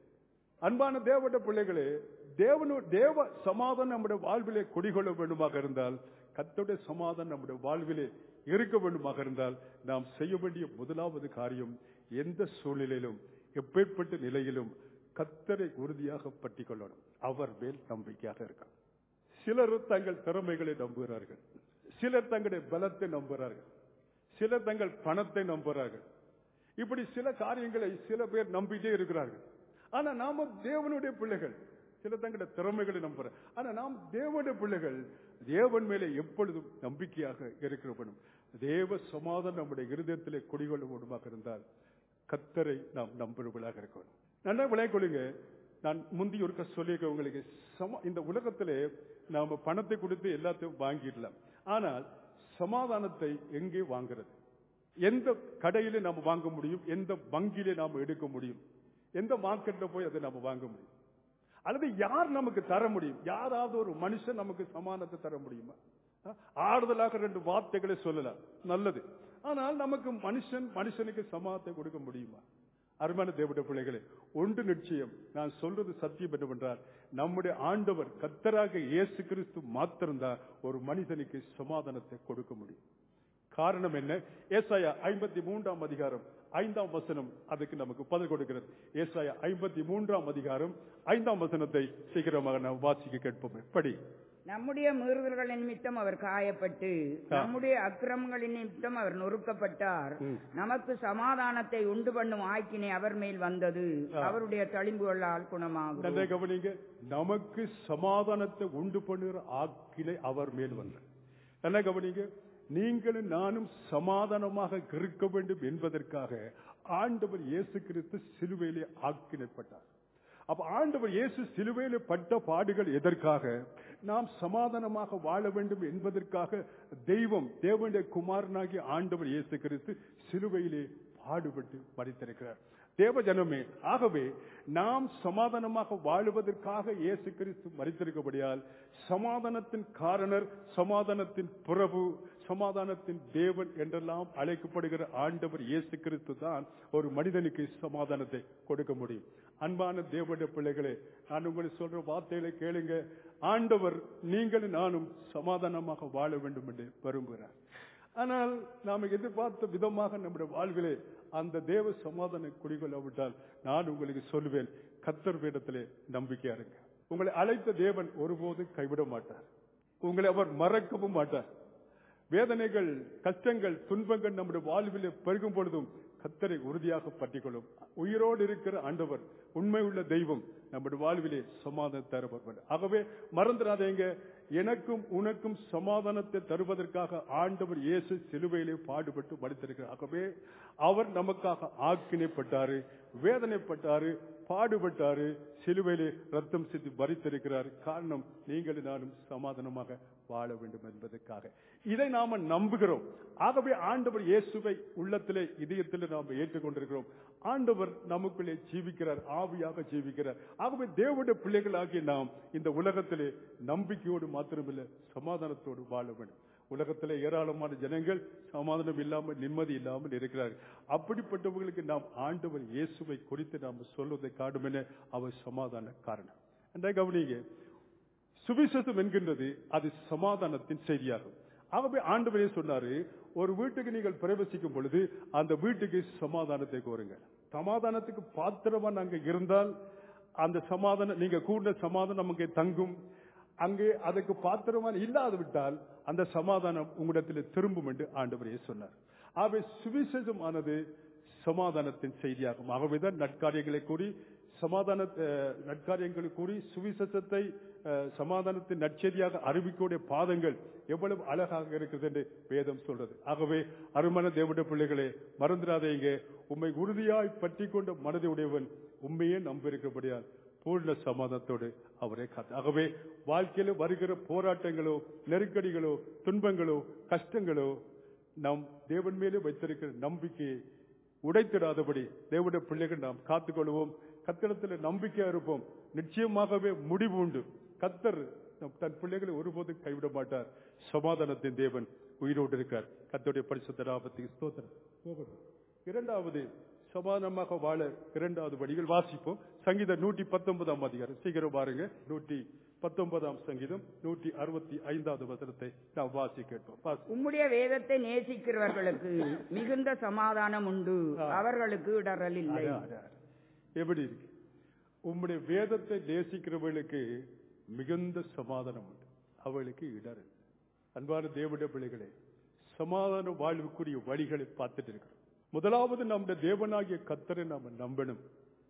அன்பான தேவட பிள்ளைகளே தேவனு தேவ சமாதானம் நம்முடைய வாழ்விலே குடிகொள்ள வேண்டுமாக இருந்தால் கத்தோடைய சமாதானம் நம்முடைய வாழ்விலே இருக்க வேண்டுமாக இருந்தால் நாம் செய்ய வேண்டிய முதலாவது காரியம் எந்த சூழ்நிலையிலும் எப்பேற்பட்ட நிலையிலும் கத்தரை உறுதியாக பற்றி கொள்ளணும் அவர் மேல் நம்பிக்கையாக இருக்கார் சிலர் தங்கள் திறமைகளை நம்புகிறார்கள் சிலர் தங்களுடைய பலத்தை நம்புகிறார்கள் சிலர் தங்கள் பணத்தை நம்புகிறார்கள் இப்படி சில காரியங்களை சில பேர் நம்பிட்டே இருக்கிறார்கள் ஆனா நாம தேவனுடைய பிள்ளைகள் சில தங்களுடைய திறமைகளை நம்புற ஆனா நாம் தேவனுடைய பிள்ளைகள் தேவன் மேலே எப்பொழுதும் நம்பிக்கையாக இருக்கிறவனும் தேவ சமாதானம் நம்முடைய இருதயத்திலே குடிகொள்ள வேண்டுமாக இருந்தால் கத்தரை நாம் நம்புவர்களாக இருக்கணும் நல்லா விளையாடுங்க நான் முந்தி ஒருக்க சொல்லியிருக்க உங்களுக்கு சம இந்த உலகத்திலே நாம பணத்தை கொடுத்து எல்லாத்தையும் வாங்கிடலாம் ஆனால் சமாதானத்தை எங்கே வாங்குறது எந்த கடையில நாம வாங்க முடியும் எந்த வங்கியில நாம எடுக்க முடியும் எந்த மார்க்கெட்ல போய் அதை நாம வாங்க முடியும் அல்லது யார் நமக்கு தர முடியும் யாராவது ஒரு மனுஷன் நமக்கு சமானத்தை தர முடியுமா அஹ், ஆறுதலாக ரெண்டு வார்த்தைகளை சொல்லலாம் நல்லது ஆனால் நமக்கு மனுஷன் மனுஷனுக்கு சமானத்தை கொடுக்க முடியுமா அருமையான தேவட பிள்ளைகளே ஒன்று நிச்சயம் நான் சொல்றது சத்தியம் என்னவென்றால் நம்முடைய ஆண்டவர் கத்தராக இயேசு கிறிஸ்து மாத்திரம்தான் ஒரு மனிதனுக்கு சமாதானத்தை கொடுக்க முடியும் காரணம் என்ன ஏசாயா ஐம்பத்தி மூன்றாம் அதிகாரம் ஐந்தாம் வசனம் அதுக்கு நமக்கு பதில் கொடுக்கிறது ஏசாயா ஐம்பத்தி மூன்றாம் அதிகாரம் ஐந்தாம் வசனத்தை சீக்கிரமாக நாம் வாசிக்க கேட்போம் படி நம்முடைய மீறுதல்களின் நிமித்தம் அவர் காயப்பட்டு நம்முடைய அக்கிரமங்களின் நிமித்தம் அவர் நொறுக்கப்பட்டார் நமக்கு சமாதானத்தை உண்டு பண்ணும் ஆக்கினை அவர் மேல் வந்தது அவருடைய தளிம்புகளால் குணமாகும் நன்றே கவனிங்க நமக்கு சமாதானத்தை உண்டு பண்ணுகிற ஆக்கினை அவர் மேல் வந்தார் என்ன கவனிங்க நீங்களும் நானும் சமாதானமாக இருக்க வேண்டும் என்பதற்காக ஆண்டவர் இயேசு கிறிஸ்து சிலுவையிலே ஆக்கினைப்பட்டார் அப்ப ஆண்டவர் இயேசு சிலுவையிலே பட்ட பாடுகள் எதற்காக நாம் சமாதானமாக வாழ வேண்டும் என்பதற்காக தெய்வம் தேவனுடைய குமாரனாகிய ஆண்டவர் இயேசு கிறிஸ்து சிலுவையிலே பாடுபட்டு மறித்திருக்கிறார் தேவ ஜனமே ஆகவே நாம் சமாதானமாக வாழுவதற்காக இயேசு கிறிஸ்து மறித்திருக்கபடியால் சமாதானத்தின் காரணர் சமாதானத்தின் பிரபு சமாதானத்தின் தேவன் என்றெல்லாம் அழைக்கப்படுகிற ஆண்டவர் இயேசு கிறிஸ்து தான் ஒரு மனிதனுக்கு சமாதானத்தை கொடுக்க முடியும் அன்பான தேவனுடைய பிள்ளைகளே நான் உங்களுக்கு சொல்ற வார்த்தைகளை கேளுங்க ஆண்டவர் நீங்களும் நானும் சமாதானமாக வாழ வேண்டும் என்று விரும்புகிறார் ஆனால் நாம் எதிர்பார்த்த விதமாக நம்முடைய வாழ்விலே அந்த தேவ சமாதான குடிகொள்ளாவிட்டால் நான் உங்களுக்கு சொல்லுவேன் கத்தர் வேடத்திலே நம்பிக்கையா இருங்க உங்களை அழைத்த தேவன் ஒருபோதும் கைவிட மாட்டார் உங்களை அவர் மறக்கவும் மாட்டார் வேதனைகள் கஷ்டங்கள் துன்பங்கள் நம்முடைய வாழ்விலே பெருகும் பொழுதும் கத்தரை உறுதியாக பற்றிக்கொள்ளும் உயிரோடு இருக்கிற ஆண்டவர் உண்மை உள்ள தெய்வம் நம்முடைய வாழ்விலே சமாதானம் தருபவர் ஆகவே மறந்துடாதீங்க எனக்கும் உனக்கும் சமாதானத்தை தருவதற்காக ஆண்டவர் இயேசு சிலுவையிலே பாடுபட்டு மடித்திருக்கிறார் ஆகவே அவர் நமக்காக ஆக்கினைப்பட்டாரு வேதனைப்பட்டாரு பாடுபட்டாரு சிலுவையிலே ரத்தம் சிந்தி மறித்திருக்கிறார் காரணம் நீங்களும் நானும் சமாதானமாக வாழ வேண்டும் என்பதற்காக இதை நாம நம்புகிறோம் ஆகவே ஆண்டவர் இயேசுவை உள்ளத்திலே இதயத்திலே நாம் ஏற்றுக்கொண்டிருக்கிறோம் ஆண்டவர் நமக்குள்ளே ஜீவிக்கிறார் ஆவியாக ஜீவிக்கிறார் ஆகவே தேவனுடைய பிள்ளைகளாகிய நாம் இந்த உலகத்திலே நம்பிக்கையோடு மாத்திரமில்லை சமாதானத்தோடு வாழ வேண்டும் உலகத்திலே ஏராளமான ஜனங்கள் சமாதானம் இல்லாமல் நிம்மதி இல்லாமல் இருக்கிறார்கள் அப்படிப்பட்டவர்களுக்கு நாம் ஆண்டவர் இயேசுவை குறித்து நாம் சொல்வதை காடுமென அவர் சமாதான காரணம் என்ற கவனிங்க சுவிசேஷம் என்கின்றது அது சமாதானத்தின் செய்தியாகும் ஆகவே ஆண்டவரே சொன்னாரு ஒரு வீட்டுக்கு நீங்கள் பிரவேசிக்கும் பொழுது அந்த வீட்டுக்கு சமாதானத்தை கோருங்க சமாதானத்துக்கு பாத்திரமா நாங்க இருந்தால் அந்த சமாதானம் நீங்க கூட சமாதானம் அங்கே தங்கும் அங்கே அதுக்கு பாத்திரமான இல்லாது விட்டால் அந்த சமாதானம் உங்களிடத்தில் திரும்பும் என்று ஆண்டவரே சொன்னார் ஆகவே சுவிசேஷமானது சமாதானத்தின் செய்தியாகும் ஆகவேதான் நட்காரியங்களை கூறி சமாதான அஹ், நற்காரியங்களை கூறி சுவிசேஷத்தை அஹ், சமாதானத்தின் நற்செய்தியாக அறிவிக்கக்கூடிய பாதங்கள் எவ்வளவு அழகாக இருக்குது என்று வேதம் சொல்றது ஆகவே அருமன தேவட பிள்ளைகளே மறந்துடாதீங்க உண்மை உறுதியாய் பற்றி கொண்ட மனதை உடையவன் உண்மையே நம்பியிருக்கிறபடியால் பூர்ண சமாதானத்தோடு அவரை காத்து ஆகவே வாழ்க்கையில வருகிற போராட்டங்களோ நெருக்கடிகளோ துன்பங்களோ கஷ்டங்களோ நாம் தேவன் மேலே வைத்திருக்கிற நம்பிக்கையை உடைத்திடாதபடி தேவனுடைய பிள்ளைகள் நாம் காத்துக்கொள்வோம் கத்திரத்தில் நம்பிக்கையா இருப்போம் நிச்சயமாகவே முடிவு உண்டு கத்தர் நம் தன் பிள்ளைகளை ஒருபோதும் கைவிட மாட்டார் சமாதானத்தின் தேவன் உயிரோடு இருக்கார் கத்தருடைய பரிசுத்த நாமத்துக்கு ஸ்தோத்திரம் போகட்டும். இரண்டாவது சமாதானமாக வாழ இரண்டாவது வழிகள் வாசிப்போம் சங்கீதம் நூற்றி பத்தொன்பதாம் அதிகாரம் சீக்கிரம் பாருங்க நூற்றி பத்தொன்பதாம் சங்கீதம் நூற்றி அறுபத்தி ஐந்தாவது வசனத்தை நாம் வாசி கேட்போம் வாசி. உம்முடைய வேதத்தை நேசிக்கிறவர்களுக்கு மிகுந்த சமாதானம் உண்டு அவர்களுக்கு இடரல் இல்லை அதான், அதான். எப்படி இருக்கு உம்முடைய வேதத்தை நேசிக்கிறவர்களுக்கு மிகுந்த சமாதானம் உண்டு அவளுக்கு இடர் இல்லை. அன்பான தேவனுடைய பிள்ளைகளே சமாதான வாழ்வுக்குரிய வழிகளை பார்த்துட்டு இருக்கிறோம் முதலாவது நம்முடைய தேவனாகிய கத்தரை நாம நம்பணும்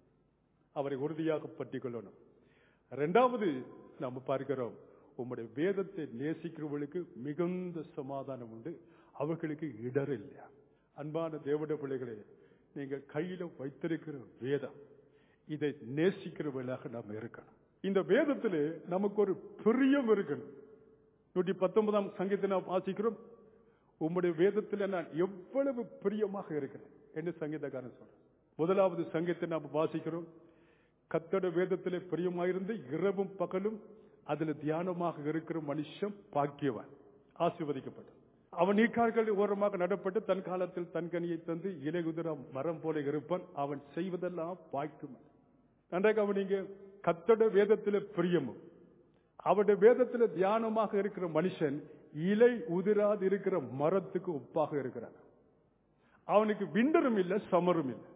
அவரை உறுதியாக பற்றிக் கொள்ளணும் இரண்டாவது நாம பார்க்கிறோம் உம்முடைய வேதத்தை நேசிக்கிறவர்களுக்கு மிகுந்த சமாதானம் உண்டு அவர்களுக்கு இடர் இல்லையா அன்பான தேவட பிள்ளைகளே நீங்கள் கையில வைத்திருக்கிற வேதம் இதை நேசிக்கிறவர்களாக நாம் இருக்கணும் இந்த வேதத்திலே நமக்கு ஒரு பிரியம் இருக்கணும் நூற்றி பத்தொன்பதாம் சங்கீதத்தை நாம் வாசிக்கிறோம் உம்முடைய வேதத்தில் நான் எவ்வளவு பிரியமாக இருக்கிறேன் என்று சங்கீதக்காரன் சொல்றேன் முதலாவது சங்கீதத்தை நாம் வாசிக்கிறோம் கத்தோட வேதத்திலே பிரியமாயிருந்து இரவும் பகலும் அதுல தியானமாக இருக்கிற மனுஷன் பாக்கியவான் ஆசீர்வதிக்கப்பட்டான் அவன் நீக்கார்கள் ஓரமாக நடப்பட்டு தன் காலத்தில் தன் கனியை தந்து இலையுதிர மரம் போல இருப்பான் அவன் செய்வதெல்லாம் பாய்க்கும் நன்றாக கவனிங்க கத்தோட வேதத்திலே பிரியமும் அவருடைய வேதத்துல தியானமாக இருக்கிற மனுஷன் இலை உதிராது இருக்கிற மரத்துக்கு ஒப்பாக இருக்கிறான் அவனுக்கு விண்டரும் இல்லை சமரும் இல்லை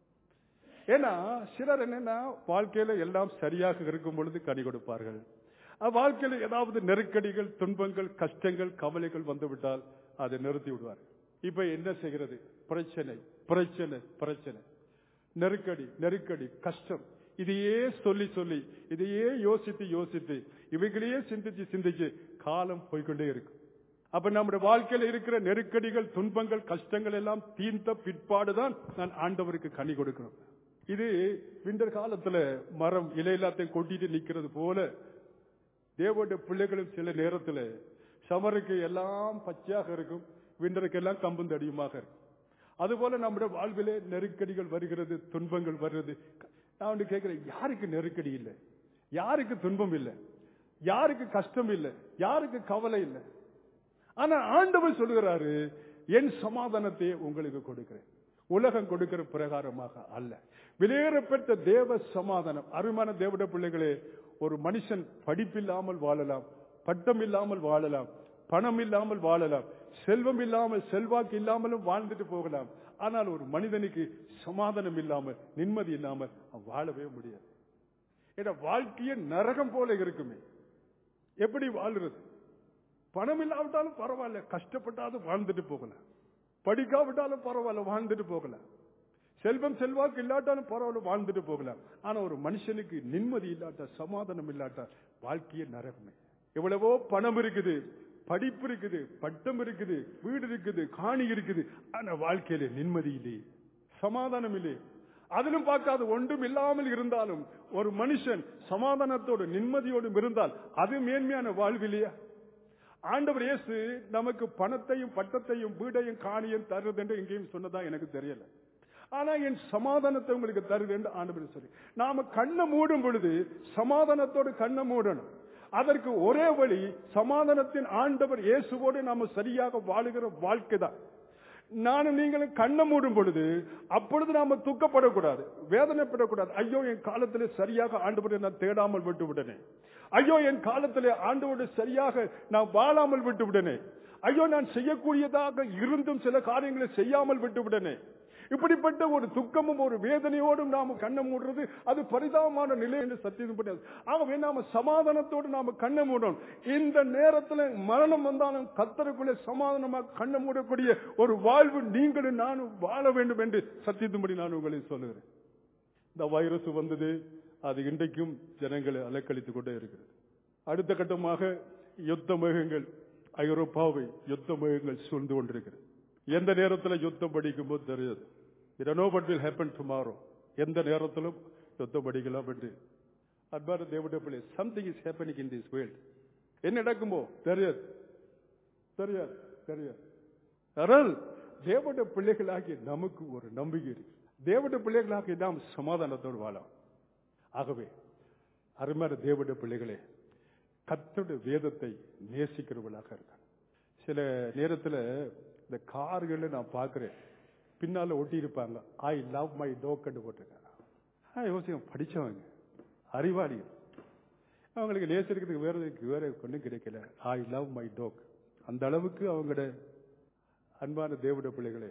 ஏன்னா சிலர் என்னன்னா வாழ்க்கையில எல்லாம் சரியாக இருக்கும் பொழுது கனி கொடுப்பார்கள் அஹ் வாழ்க்கையில ஏதாவது நெருக்கடிகள் துன்பங்கள் கஷ்டங்கள் கவலைகள் வந்துவிட்டால் அதை நிறுத்தி விடுவார் இப்ப என்ன செய்கிறது பிரச்சனை பிரச்சனை பிரச்சனை நெருக்கடி நெருக்கடி கஷ்டம் இதையே சொல்லி சொல்லி இதையே யோசித்து யோசித்து இவைகளையே சிந்திச்சு சிந்திச்சு காலம் போய்க்கொண்டே இருக்கு அப்ப நம்முடைய வாழ்க்கையில இருக்கிற நெருக்கடிகள் துன்பங்கள் கஷ்டங்கள் எல்லாம் தீர்ந்த பிற்பாடுதான் நான் ஆண்டவருக்கு கனி கொடுக்கணும் இது விண்டர் காலத்துல மரம் இலை எல்லாத்தையும் கொட்டிட்டு நிக்கிறது போல தேவனுடைய பிள்ளைகளும் சில நேரத்துல சமருக்கு எல்லாம் பச்சையாக இருக்கும் விண்டருக்கு எல்லாம் கம்பும் தடியுமாக இருக்கும் அதுபோல நம்முடைய வாழ்விலே நெருக்கடிகள் வருகிறது துன்பங்கள் வருகிறது நான் வந்து கேட்கிறேன் யாருக்கு நெருக்கடி இல்லை யாருக்கு துன்பம் இல்லை யாருக்கு கஷ்டம் இல்லை யாருக்கு கவலை இல்லை ஆனா ஆண்டவர் சொல்லுகிறாரு என் சமாதானத்தை உங்களுக்கு கொடுக்கிறேன் உலகம் கொடுக்கிற பிரகாரமாக அல்ல வெளியேறப்பட்ட தேவ சமாதானம் அருமான தேவட பிள்ளைகளே ஒரு மனுஷன் படிப்பில்லாமல் வாழலாம் பட்டம் இல்லாமல் வாழலாம் பணம் இல்லாமல் வாழலாம் செல்வம் இல்லாமல் செல்வாக்கு இல்லாமலும் வாழ்ந்துட்டு போகலாம் ஆனால் ஒரு மனிதனுக்கு சமாதானம் இல்லாமல் நிம்மதி இல்லாமல் அவன் வாழவே முடியாது ஏன்னா வாழ்க்கையே நரகம் போல இருக்குமே எப்படி வாழ்றது பணம் இல்லாவிட்டாலும் பரவாயில்ல கஷ்டப்பட்டாலும் வாழ்ந்துட்டு போகலாம் படிக்காவிட்டாலும் பரவாயில்ல வாழ்ந்துட்டு போகலாம் செல்வம் செல்வாக்கு இல்லாட்டாலும் பரவாயில்ல வாழ்ந்துட்டு போகலாம் ஆனா ஒரு மனுஷனுக்கு நிம்மதி இல்லாட்டா சமாதானம் இல்லாட்டா வாழ்க்கையே நரகமே எவ்வளவோ பணம் இருக்குது படிப்பு இருக்குது பட்டம் இருக்குது வீடு இருக்குது காணி இருக்குது ஆனா வாழ்க்கையில நிம்மதி இல்லையே சமாதானம் இல்லையே அதிலும் பார்க்காது ஒன்றும் இல்லாமல் இருந்தாலும் ஒரு மனுஷன் சமாதானத்தோடு நிம்மதியோடும் இருந்தால் அது மேன்மையான வாழ்வில்லையா ஆண்டவர் இயேசு நமக்கு பணத்தையும் பட்டத்தையும் வீடையும் காணியும் தருது என்று எங்கேயும் சொன்னதா எனக்கு தெரியல ஆனா என் சமாதானத்தை உங்களுக்கு தருது என்று ஆண்டவர் சொல்லி நாம கண்ணை மூடும் பொழுது சமாதானத்தோடு கண்ணை மூடணும் அதற்கு ஒரே வழி சமாதானத்தின் ஆண்டவர் இயேசுவோடு நாம சரியாக வாழுகிற வாழ்க்கை தான் நானும் நீங்களும் கண்ணை மூடும் பொழுது அப்பொழுது நாம துக்கப்படக்கூடாது வேதனைப்படக்கூடாது ஐயோ என் காலத்திலே சரியாக ஆண்டவரை நான் தேடாமல் விட்டு விட்டனே ஐயோ என் காலத்திலே ஆண்டவோடு சரியாக நான் வாழாமல் விட்டு விட்டனே ஐயோ நான் செய்யக்கூடியதாக இருந்தும் சில காரியங்களை செய்யாமல் விட்டுவிடனே இப்படிப்பட்ட ஒரு துக்கமும் ஒரு வேதனையோடும் நாம கண்ணை மூடுறது அது பரிதாபமான நிலை என்று சத்தியம் பண்ணது ஆகவே நாம சமாதானத்தோடு நாம கண்ணை மூடணும் இந்த நேரத்துல மரணம் வந்தாலும் கத்தருக்குள்ளே சமாதானமாக கண்ணை மூடக்கூடிய ஒரு வாழ்வு நீங்களும் நானும் வாழ வேண்டும் என்று சத்தியத்தும்படி நான் உங்களை சொல்லுகிறேன் இந்த வைரஸ் வந்தது அது இன்றைக்கும் ஜனங்களை அலக்களித்துக் கொண்டே இருக்கிறது அடுத்த கட்டமாக யுத்த மேகங்கள் ஐரோப்பாவை யுத்த மேகங்கள் சூழ்ந்து கொண்டிருக்கிறது எந்த நேரத்தில் யுத்தம் படிக்கும்போது தெரியாது it know but will happen tomorrow எந்த நேரத்திலும் யுத்தம் படிக்கலாம் என்று அன்பான தேவடைய பிள்ளை something is happening in this world என்ன நடக்குமோ தெரியாது தெரியாது தெரியாது ஆனால் தேவடைய பிள்ளைகளாகிய நமக்கு ஒரு நம்பிக்கை இருக்கு தேவடைய பிள்ளைகளாகிய நாம் சமாதானத்தோடு வாழலாம் ஆகவே அருமையான தேவடைய பிள்ளைகளே கத்தோட வேதத்தை நேசிக்கிறவர்களாக இருக்காங்க சில நேரத்தில் இந்த கார்களை நான் பார்க்கிறேன் பின்னால ஒட்டி இருப்பாங்க ஐ லவ் மை டோக்கன்னு போட்டிருக்காங்க யோசிக்க படிச்சவங்க அறிவாளி அவங்களுக்கு நேசிக்கிறதுக்கு வேற வேற ஒன்றும் கிடைக்கல ஐ லவ் மை டோக் அந்த அளவுக்கு அவங்களோட அன்பான தேவட பிள்ளைகளே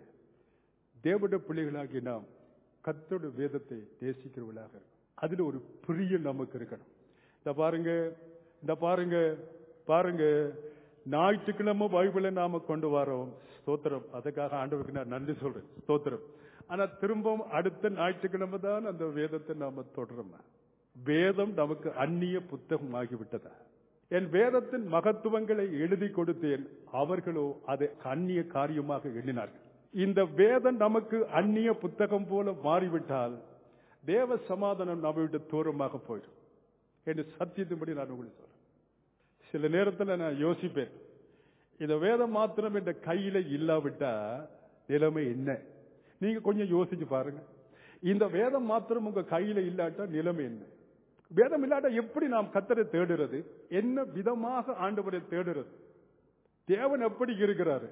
தேவட பிள்ளைகளாகி நாம் கத்தோட வேதத்தை நேசிக்கிறவர்களாக அதுல ஒரு பிரியம் நமக்கு இருக்கணும் இந்த பாருங்க இந்த பாருங்க பாருங்க ஞாயிற்றுக்கிழமை பைபிளை நாம கொண்டு வரோம் ஸ்தோத்திரம் அதுக்காக ஆண்டவருக்கு நான் நன்றி சொல்றேன் ஸ்தோத்திரம் ஆனா திரும்பவும் அடுத்த ஞாயிற்றுக்கிழமை தான் அந்த வேதத்தை நாம தொடரும் வேதம் நமக்கு அந்நிய புத்தகம் ஆகிவிட்டதா என் வேதத்தின் மகத்துவங்களை எழுதி கொடுத்தேன் அவர்களோ அதை அந்நிய காரியமாக எண்ணினார்கள் இந்த வேதம் நமக்கு அந்நிய புத்தகம் போல மாறிவிட்டால் தேவ சமாதானம் நம்ம விட்டு தூரமாக போயிடும் என்று சத்தியத்தின்படி நான் உங்களுக்கு சொல்றேன் சில நேரத்தில் நான் யோசிப்பேன் இந்த வேதம் மாத்திரம் என்ற கையில இல்லாவிட்டா நிலைமை என்ன நீங்க கொஞ்சம் யோசிச்சு பாருங்க இந்த வேதம் மாத்திரம் உங்க கையில இல்லாட்டா நிலைமை என்ன வேதம் இல்லாட்டா எப்படி நாம் கத்தரை தேடுறது என்ன விதமாக ஆண்டவரை தேடுறது தேவன் எப்படி இருக்கிறாரு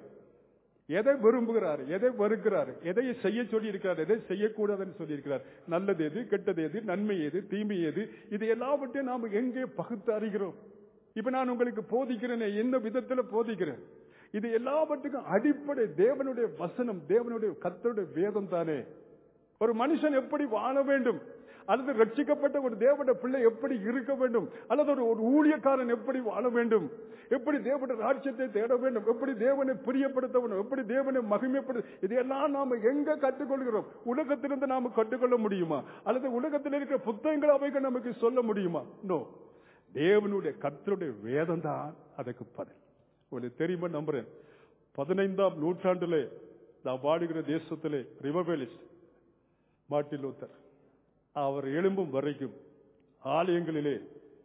எதை விரும்புகிறார் எதை வெறுக்கிறார் எதை செய்ய சொல்லி இருக்கிறார் எதை செய்யக்கூடாதுன்னு சொல்லி இருக்கிறார் நல்லது எது கெட்டது எது நன்மை எது தீமை எது இது எல்லாவற்றையும் நாம் எங்கே பகுத்து அறிகிறோம் இப்ப நான் உங்களுக்கு போதிக்கிறேன் என்ன விதத்துல போதிக்கிறேன் இது எல்லாவற்றுக்கும் அடிப்படை தேவனுடைய வசனம் தேவனுடைய கத்தருடைய வேதம் தானே ஒரு மனுஷன் எப்படி வாழ வேண்டும் அல்லது ரட்சிக்கப்பட்ட ஒரு தேவனுடைய பிள்ளை எப்படி இருக்க வேண்டும் அல்லது ஒரு ஒரு ஊழியக்காரன் எப்படி வாழ வேண்டும் எப்படி தேவனுடைய ராஜ்யத்தை தேட வேண்டும் எப்படி தேவனை பிரியப்படுத்த வேண்டும் எப்படி தேவனை மகிமைப்படு இதையெல்லாம் நாம எங்க கற்றுக்கொள்கிறோம் உலகத்திலிருந்து நாம கற்றுக்கொள்ள முடியுமா அல்லது உலகத்தில் இருக்கிற புத்தகங்கள் அவைகள் நமக்கு சொல்ல முடியுமா நோ தேவனுடைய கத்தருடைய வேதம் தான் அதுக்கு பதில் உங்களுக்கு தெரியுமா நம்புறேன் பதினைந்தாம் நூற்றாண்டிலே நான் வாடுகிற தேசத்திலே ரிவபேலிஸ்ட் மார்ட்டின் லூத்தர் அவர் எழும்பும் வரைக்கும் ஆலயங்களிலே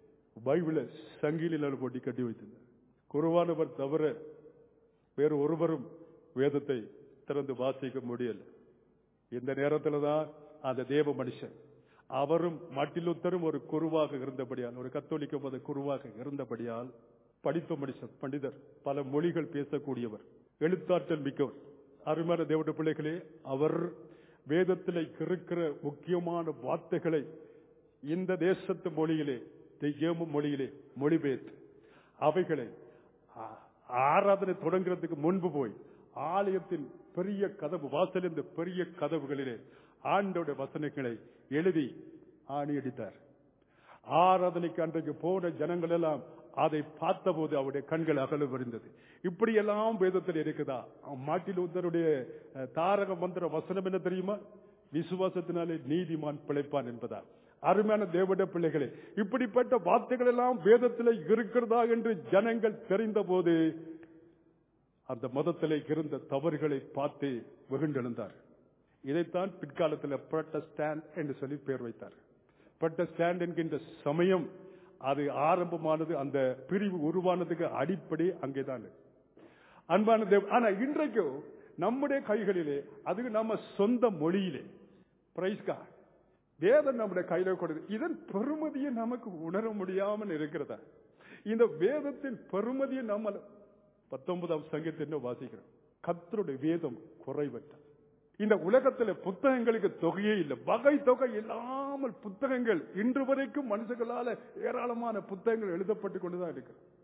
பைபிளை சங்கிலில் போட்டி கட்டி வைத்திருந்தார் குருவானவர் தவிர வேறு ஒருவரும் வேதத்தை திறந்து வாசிக்க முடியல இந்த நேரத்தில் தான் அந்த தேவ மனுஷன் அவரும் மட்டிலுத்தரும் ஒரு குருவாக இருந்தபடியால் ஒரு கத்தோலிக்க மத குருவாக இருந்தபடியால் படித்த மனுஷன் பண்டிதர் பல மொழிகள் பேசக்கூடியவர் எழுத்தாற்றல் மிக்கவர் அருமையான தேவட பிள்ளைகளே அவர் வேதத்தில் இருக்கிற முக்கியமான வார்த்தைகளை இந்த தேசத்து மொழியிலே தெய்யம மொழியிலே மொழிபெயர்த்து அவைகளை ஆராதனை தொடங்குறதுக்கு முன்பு போய் ஆலயத்தின் பெரிய கதவு வாசல் இந்த பெரிய கதவுகளிலே ஆண்டோட வசனங்களை எழுதி ஆணியடித்தார் ஆராதனைக்கு அன்றைக்கு போன ஜனங்கள் எல்லாம் அதை பார்த்தபோது அவருடைய கண்கள் அகல விருந்தது இப்படி எல்லாம் வேதத்தில் இருக்குதா மாட்டில் உத்தருடைய தாரக மந்திர வசனம் என்ன தெரியுமா விசுவாசத்தினாலே நீதிமான் பிழைப்பான் என்பதா அருமையான தேவட பிள்ளைகளே இப்படிப்பட்ட வார்த்தைகள் எல்லாம் வேதத்தில் இருக்கிறதா என்று ஜனங்கள் தெரிந்த போது அந்த மதத்திலே இருந்த தவறுகளை பார்த்து வெகுண்டெழுந்தார் இதைத்தான் பிற்காலத்தில் புரட்டஸ்டாண்ட் என்று சொல்லி பெயர் வைத்தார் புரட்டஸ்டாண்ட் என்கின்ற சமயம் அது ஆரம்பமானது அந்த பிரிவு உருவானதுக்கு அடிப்படை அங்கேதான் அன்பான தேவ் ஆனா இன்றைக்கும் நம்முடைய கைகளிலே அது நம்ம சொந்த மொழியிலே பிரைஸ்கா வேதம் நம்முடைய கையில கொடுது இதன் பெருமதியை நமக்கு உணர முடியாமல் இருக்கிறதா இந்த வேதத்தின் பெருமதியை நம்ம பத்தொன்பதாம் சங்கத்தை என்ன வாசிக்கிறோம் கத்தருடைய வேதம் குறைவற்ற இந்த உலகத்துல புத்தகங்களுக்கு தொகையே இல்லை வகை தொகை இல்லாமல் புத்தகங்கள் இன்று வரைக்கும் மனுஷங்களால ஏராளமான புத்தகங்கள் எழுதப்பட்டு கொண்டுதான் இருக்கு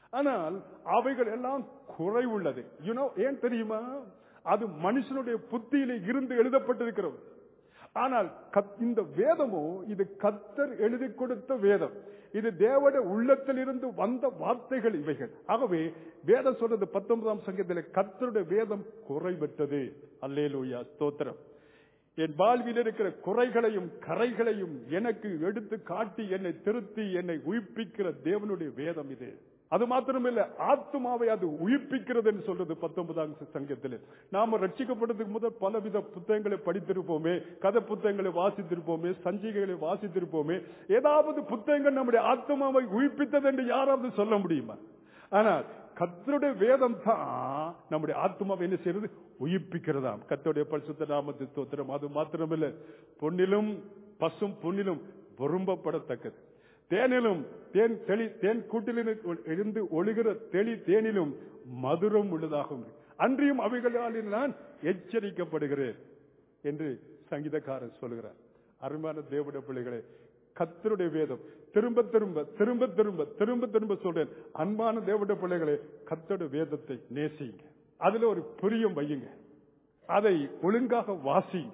ஆனால் அவைகள் எல்லாம் குறைவுள்ளது யூனோ ஏன் தெரியுமா அது மனுஷனுடைய புத்தியிலே இருந்து எழுதப்பட்டிருக்கிறது ஆனால் கத்- இந்த வேதமோ இது கத்தர் எழுதி கொடுத்த வேதம் இது தேவட உள்ளத்திலிருந்து வந்த வார்த்தைகள் இவைகள் ஆகவே வேதம் சொல்றது பத்தொன்பதாம் சங்கத்தில் கத்தருடைய வேதம் குறைபட்டது அல்லேலூயா ஸ்தோத்திரம் என் வாழ்வில் இருக்கிற குறைகளையும் கரைகளையும் எனக்கு எடுத்து காட்டி என்னை திருத்தி என்னை உயிர்ப்பிக்கிற தேவனுடைய வேதம் இது அது மாத்திரமில்ல ஆத்மாவை அது உயிர்ப்பிக்கிறது என்று சொல்றது பத்தொன்பதாம் சங்கத்தில் நாம ரட்சிக்கப்படுறதுக்கு முதல் பலவித புத்தகங்களை படித்திருப்போமே கதை புத்தகங்களை வாசித்திருப்போமே சஞ்சிகைகளை வாசித்திருப்போமே ஏதாவது புத்தகங்கள் நம்முடைய ஆத்மாவை உயிர்ப்பித்தது என்று யாராவது சொல்ல முடியுமா ஆனால் கத்தருடைய வேதம் தான் நம்முடைய ஆத்மாவை என்ன செய்யறது உயிர்ப்பிக்கிறதாம் கத்தருடைய பரிசுத்த நாமத்து ஸ்தோத்திரம் அது மாத்திரமில்ல பொன்னிலும் பசும் பொன்னிலும் விரும்பப்படத்தக்கது தேனிலும் தேன் தெளி தேன் கூட்டிலிருந்து இருந்து ஒழுகிற தெளி தேனிலும் மதுரம் உள்ளதாகும் அன்றியும் அவைகளால் நான் எச்சரிக்கப்படுகிறேன் என்று சங்கீதக்காரன் சொல்கிறார் அருமையான தேவடைய பிள்ளைகளே கத்தருடைய வேதம் திரும்ப திரும்ப திரும்ப திரும்ப திரும்ப திரும்ப சொல்றேன் அன்பான தேவடைய பிள்ளைகளே கத்தருடைய வேதத்தை நேசிங்க அதுல ஒரு பிரியம் வையுங்க அதை ஒழுங்காக வாசிங்க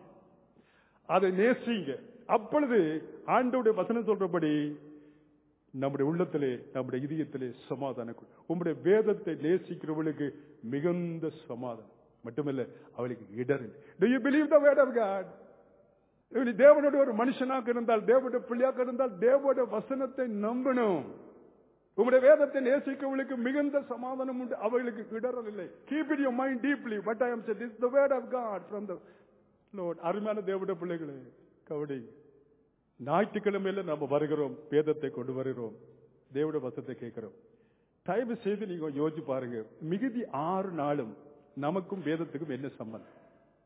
அதை நேசிங்க அப்பொழுது ஆண்டோடைய வசனம் சொல்றபடி நம்முடைய உள்ளத்திலே நம்முடைய இதயத்திலே சமாதானம் கொடு. உம்முடைய வேதத்தை நேசிக்கிறவளுக்கு மிகுந்த சமாதானம் மட்டுமல்ல அவளுக்கு இடர் Do you believe the word of God? நீ தேவனுடைய ஒரு மனுஷனாக இருந்தால் தேவனுடைய பிள்ளையாக இருந்தால் தேவனுடைய வசனத்தை நம்பணும் உங்களுடைய வேதத்தை நேசிக்கவளுக்கு மிகுந்த சமாதானம் உண்டு அவர்களுக்கு இடரல் இல்லை keep it your mind deeply but I am said is the word of God from the Lord அருமையான தேவனுடைய பிள்ளைகளே கவடி ஞாயிற்றுக்கிழமையில நம்ம வருகிறோம் வேதத்தை கொண்டு வருகிறோம் தேவனுடைய வசத்தை கேட்கிறோம் தயவு செய்து நீங்க யோசிச்சு பாருங்க மிகுதி ஆறு நாளும் நமக்கும் வேதத்துக்கும் என்ன சம்பந்தம்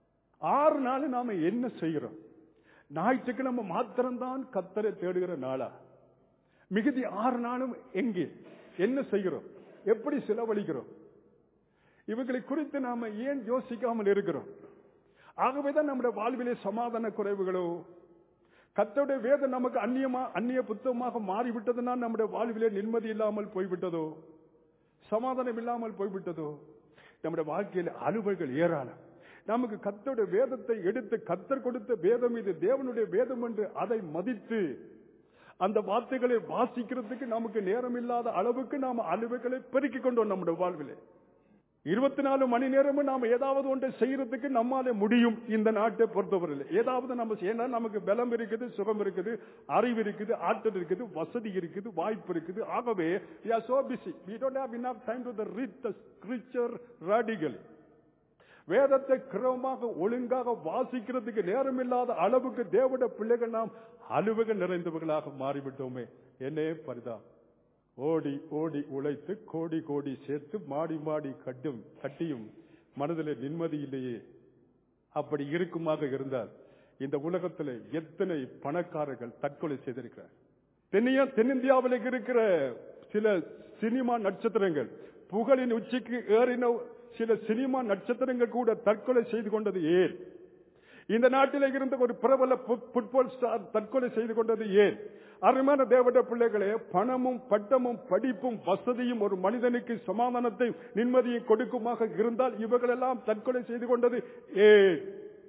ஆறு நாள் நாம என்ன செய்கிறோம் ஞாயிற்றுக்கிழமை மாத்திரம்தான் கத்தரை தேடுகிற நாளா மிகுதி ஆறு நாளும் எங்கே என்ன செய்கிறோம் எப்படி செலவழிக்கிறோம் இவங்களை குறித்து நாம ஏன் யோசிக்காமல் இருக்கிறோம் ஆகவேதான் நம்முடைய வாழ்விலே சமாதான குறைவுகளோ கத்தோடைய வேதம் நமக்கு அந்நியமா அந்நிய புத்தகமாக மாறிவிட்டதுனால் நம்முடைய வாழ்விலே நிம்மதி இல்லாமல் போய்விட்டதோ சமாதானம் இல்லாமல் போய்விட்டதோ நம்முடைய வாழ்க்கையில் அலுவல்கள் ஏராளம் நமக்கு கத்தோட வேதத்தை எடுத்து கத்தர் கொடுத்த வேதம் இது தேவனுடைய வேதம் என்று அதை மதித்து அந்த வார்த்தைகளை வாசிக்கிறதுக்கு நமக்கு நேரம் இல்லாத அளவுக்கு நாம் அலுவல்களை பெருக்கிக் கொண்டோம் நம்முடைய வாழ்விலே இருபத்தி நாலு மணி நேரமும் நாம ஏதாவது ஒன்றை செய்யறதுக்கு நம்மால முடியும் இந்த நாட்டை பொறுத்தவரையில் ஏதாவது நம்ம செய்யணும் நமக்கு பலம் இருக்குது சுகம் இருக்குது அறிவு இருக்குது ஆற்றல் இருக்குது வசதி இருக்குது வாய்ப்பு இருக்குது ஆகவே we are so busy we don't have enough time to the read the scripture radically வேதத்தை கிரமமாக ஒழுங்காக வாசிக்கிறதுக்கு நேரம் இல்லாத அளவுக்கு தேவட பிள்ளைகள் நாம் அலுவலக நிறைந்தவர்களாக மாறிவிட்டோமே என்னே பரிதா ஓடி ஓடி உழைத்து கோடி கோடி சேர்த்து மாடி மாடி கட்டும் கட்டியும் மனதில் நிம்மதி இல்லையே அப்படி இருக்குமாக இருந்தால் இந்த உலகத்தில் எத்தனை பணக்காரர்கள் தற்கொலை செய்திருக்கிறார் தென்னியா தென்னிந்தியாவில் இருக்கிற சில சினிமா நட்சத்திரங்கள் புகழின் உச்சிக்கு ஏறின சில சினிமா நட்சத்திரங்கள் கூட தற்கொலை செய்து கொண்டது ஏன் இந்த நாட்டில் இருந்த ஒரு பிரபல புட்பால் ஸ்டார் தற்கொலை செய்து கொண்டது ஏன் அருமையான தேவட பிள்ளைகளே பணமும் பட்டமும் படிப்பும் வசதியும் ஒரு மனிதனுக்கு சமாதானத்தை நிம்மதியை கொடுக்குமாக இருந்தால் இவர்களெல்லாம் தற்கொலை செய்து கொண்டது ஏன்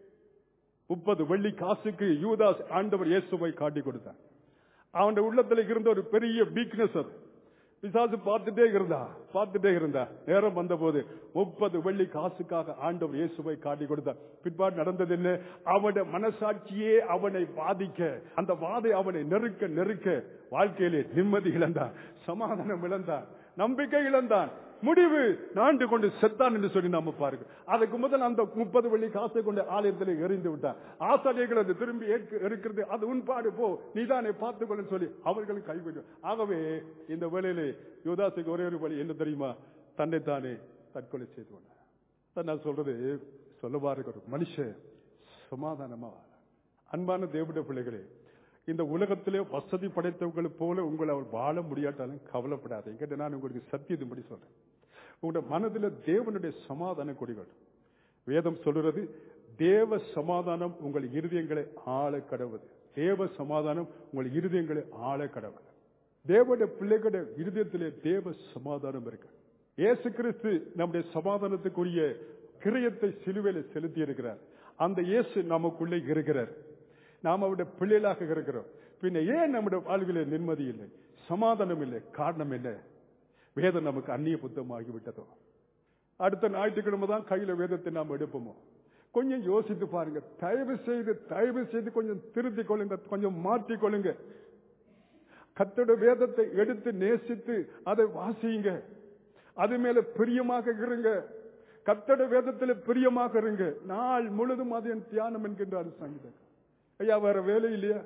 முப்பது வெள்ளி காசுக்கு யூதாஸ் ஆண்டவர் இயேசுவை காட்டி கொடுத்தார் அவனுடைய உள்ளத்துல இருந்த ஒரு பெரிய வீக்னஸ் அது பிசாசு பார்த்துட்டே இருந்தா பார்த்துட்டே இருந்தா நேரம் வந்த போது முப்பது வெள்ளி காசுக்காக ஆண்டவர் இயேசுவை காட்டி கொடுத்தார் பிற்பாடு நடந்தது என்ன அவனுடைய மனசாட்சியே அவனை பாதிக்க அந்த வாதை அவனை நெருக்க நெருக்க வாழ்க்கையிலே நிம்மதி இழந்தான் சமாதானம் இழந்தான் நம்பிக்கை இழந்தான் முடிவு நாண்டு கொண்டு செத்தான் என்று சொல்லி நாம பாருங்க அதுக்கு முதல் அந்த முப்பது வெள்ளி காசை கொண்டு ஆலயத்தில் எறிந்து விட்டான் ஆசாரியர்கள் அது திரும்பி இருக்கிறது அது உன்பாடு போ நீதானே பார்த்துக்கொள்ள சொல்லி அவர்கள் கைவிடு ஆகவே இந்த வேளையிலே யோதாசுக்கு ஒரே ஒரு வழி என்ன தெரியுமா தன்னைத்தானே தற்கொலை செய்து கொண்டார் நான் சொல்றது சொல்லவா இருக்கிற மனுஷன் சமாதானமா அன்பான தேவட பிள்ளைகளே இந்த உலகத்திலே வசதி படைத்தவங்களை போல உங்களை அவர் வாழ முடியாட்டாலும் கவலைப்படாது என்கிட்ட நான் உங்களுக்கு சத்தியத்தின்படி சொல்றேன் உங்களுடைய மனதில் தேவனுடைய சமாதான கொடிகள் வேதம் சொல்லுறது தேவ சமாதானம் உங்கள் இருதயங்களை ஆள கடவுது தேவ சமாதானம் உங்கள் இருதயங்களை ஆள கடவுது தேவனுடைய பிள்ளைகளுடைய இருதயத்திலே தேவ சமாதானம் இருக்கு இயேசு கிறிஸ்து நம்முடைய சமாதானத்துக்குரிய கிரியத்தை சிலுவையில செலுத்தி இருக்கிறார் அந்த இயேசு நமக்குள்ளே இருக்கிறார் நாம் அவருடைய பிள்ளைகளாக இருக்கிறோம் பின்ன ஏன் நம்முடைய வாழ்விலே நிம்மதி இல்லை சமாதானம் இல்லை காரணம் என்ன வேதம் நமக்கு அந்நிய புத்தமாகி விட்டதோ அடுத்த ஞாயிற்றுக்கிழமை தான் கையில வேதத்தை நாம் எடுப்போமோ கொஞ்சம் யோசித்து பாருங்க தயவு செய்து தயவு செய்து கொஞ்சம் திருத்திக் கொள்ளுங்க கொஞ்சம் மாற்றிக் கொள்ளுங்க கத்தோட வேதத்தை எடுத்து நேசித்து அதை வாசியுங்க அது மேல பிரியமாக இருங்க கத்தோட வேதத்துல பிரியமாக இருங்க நாள் முழுதும் அது என் தியானம் என்கின்றார் சங்கீதம் ஐயா வேற வேலை இல்லையா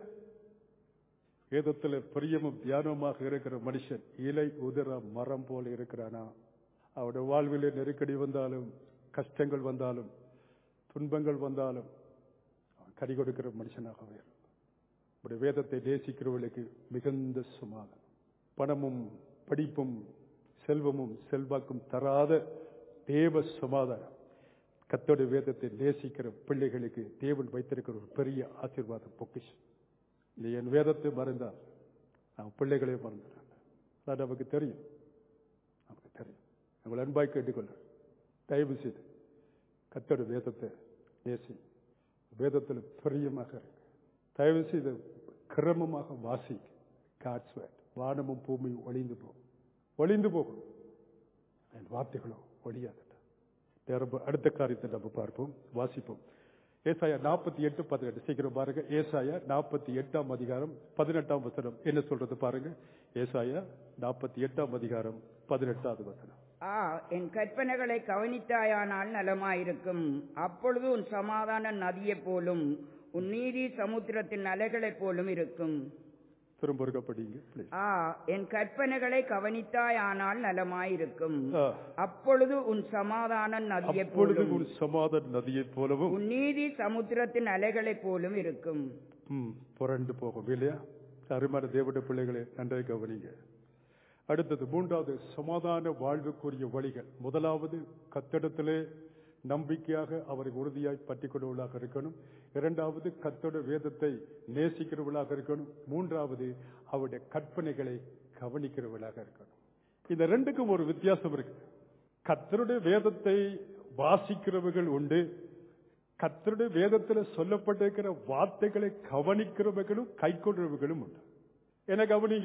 வேதத்துல பிரியமும் தியானமாக இருக்கிற மனுஷன் இலை உதிர மரம் போல இருக்கிறானா அவருடைய வாழ்விலே நெருக்கடி வந்தாலும் கஷ்டங்கள் வந்தாலும் துன்பங்கள் வந்தாலும் அவன் கடி கொடுக்கிற மனுஷனாகவே இருக்கும். நம்முடைய வேதத்தை நேசிக்கிறவர்களுக்கு மிகுந்த சுமாதம் பணமும் படிப்பும் செல்வமும் செல்வாக்கும் தராத தேவ சமாதானம் கத்தோட வேதத்தை நேசிக்கிற பிள்ளைகளுக்கு தேவன் வைத்திருக்கிற ஒரு பெரிய ஆசீர்வாத பொக்கிஷம் நீ என் வேதத்தை மறந்தால் நான் பிள்ளைகளே மறந்துடுறேன் அது நமக்கு தெரியும் நமக்கு தெரியும் உங்களை அன்பாய் கேட்டுக்கொள்ள தயவு செய்து கத்தோட வேதத்தை நேசி வேதத்தில் பிரியமாக இருக்கு தயவு செய்து கிரமமாக வாசி காட்ஸ் வானமும் பூமியும் ஒளிந்து போகும் ஒளிந்து போகும் என் வார்த்தைகளோ ஒளியாதட்ட வேற அடுத்த காரியத்தை நம்ம பார்ப்போம் வாசிப்போம் ஏசாயா நாற்பத்தி எட்டு பதினெட்டு சீக்கிரம் பாருங்க ஏசாயா நாற்பத்தி எட்டாம் அதிகாரம் பதினெட்டாம் வசனம் என்ன சொல்றது பாருங்க ஏசாயா நாற்பத்தி எட்டாம் அதிகாரம் பதினெட்டாவது வசனம் ஆ என் கற்பனைகளை கவனித்தாயானால் நலமாயிருக்கும் அப்பொழுது உன் சமாதான நதியைப் போலும் உன் நீதி சமுத்திரத்தின் அலைகளைப் போலும் இருக்கும் திரும்ப ஒருக்கா படிங்க please. ஆ என் கற்பனைகளை கவனித்தாயானால் நலமாயிருக்கும் ஆ, அப்பொழுது உன் சமாதான நதியைப் அப்பொழுது போலும் உன் சமாதான நதியைப் போலவும் உன் நீதி சமுத்திரத்தின் அலைகளைப் போலும் இருக்கும் ம், புரண்டு போகும் இல்லையா அருமையான தேவட பிள்ளைகளே நன்றாக கவனிங்க அடுத்தது மூன்றாவது சமாதான வாழ்வுக்குரிய வழிகள் முதலாவது கத்தடத்திலே நம்பிக்கையாக அவரை உறுதியாய் பற்றிக் கொள்வதாக இருக்கணும் இரண்டாவது கத்தோட வேதத்தை நேசிக்கிறவர்களாக இருக்கணும் மூன்றாவது அவருடைய கற்பனைகளை கவனிக்கிறவர்களாக இருக்கணும் இந்த ரெண்டுக்கும் ஒரு வித்தியாசம் இருக்கு கத்தருடைய வேதத்தை வாசிக்கிறவர்கள் உண்டு கத்தருடைய வேதத்தில் சொல்லப்பட்டிருக்கிற வார்த்தைகளை கவனிக்கிறவர்களும் கை கொள்றவர்களும் உண்டு என கவனிங்க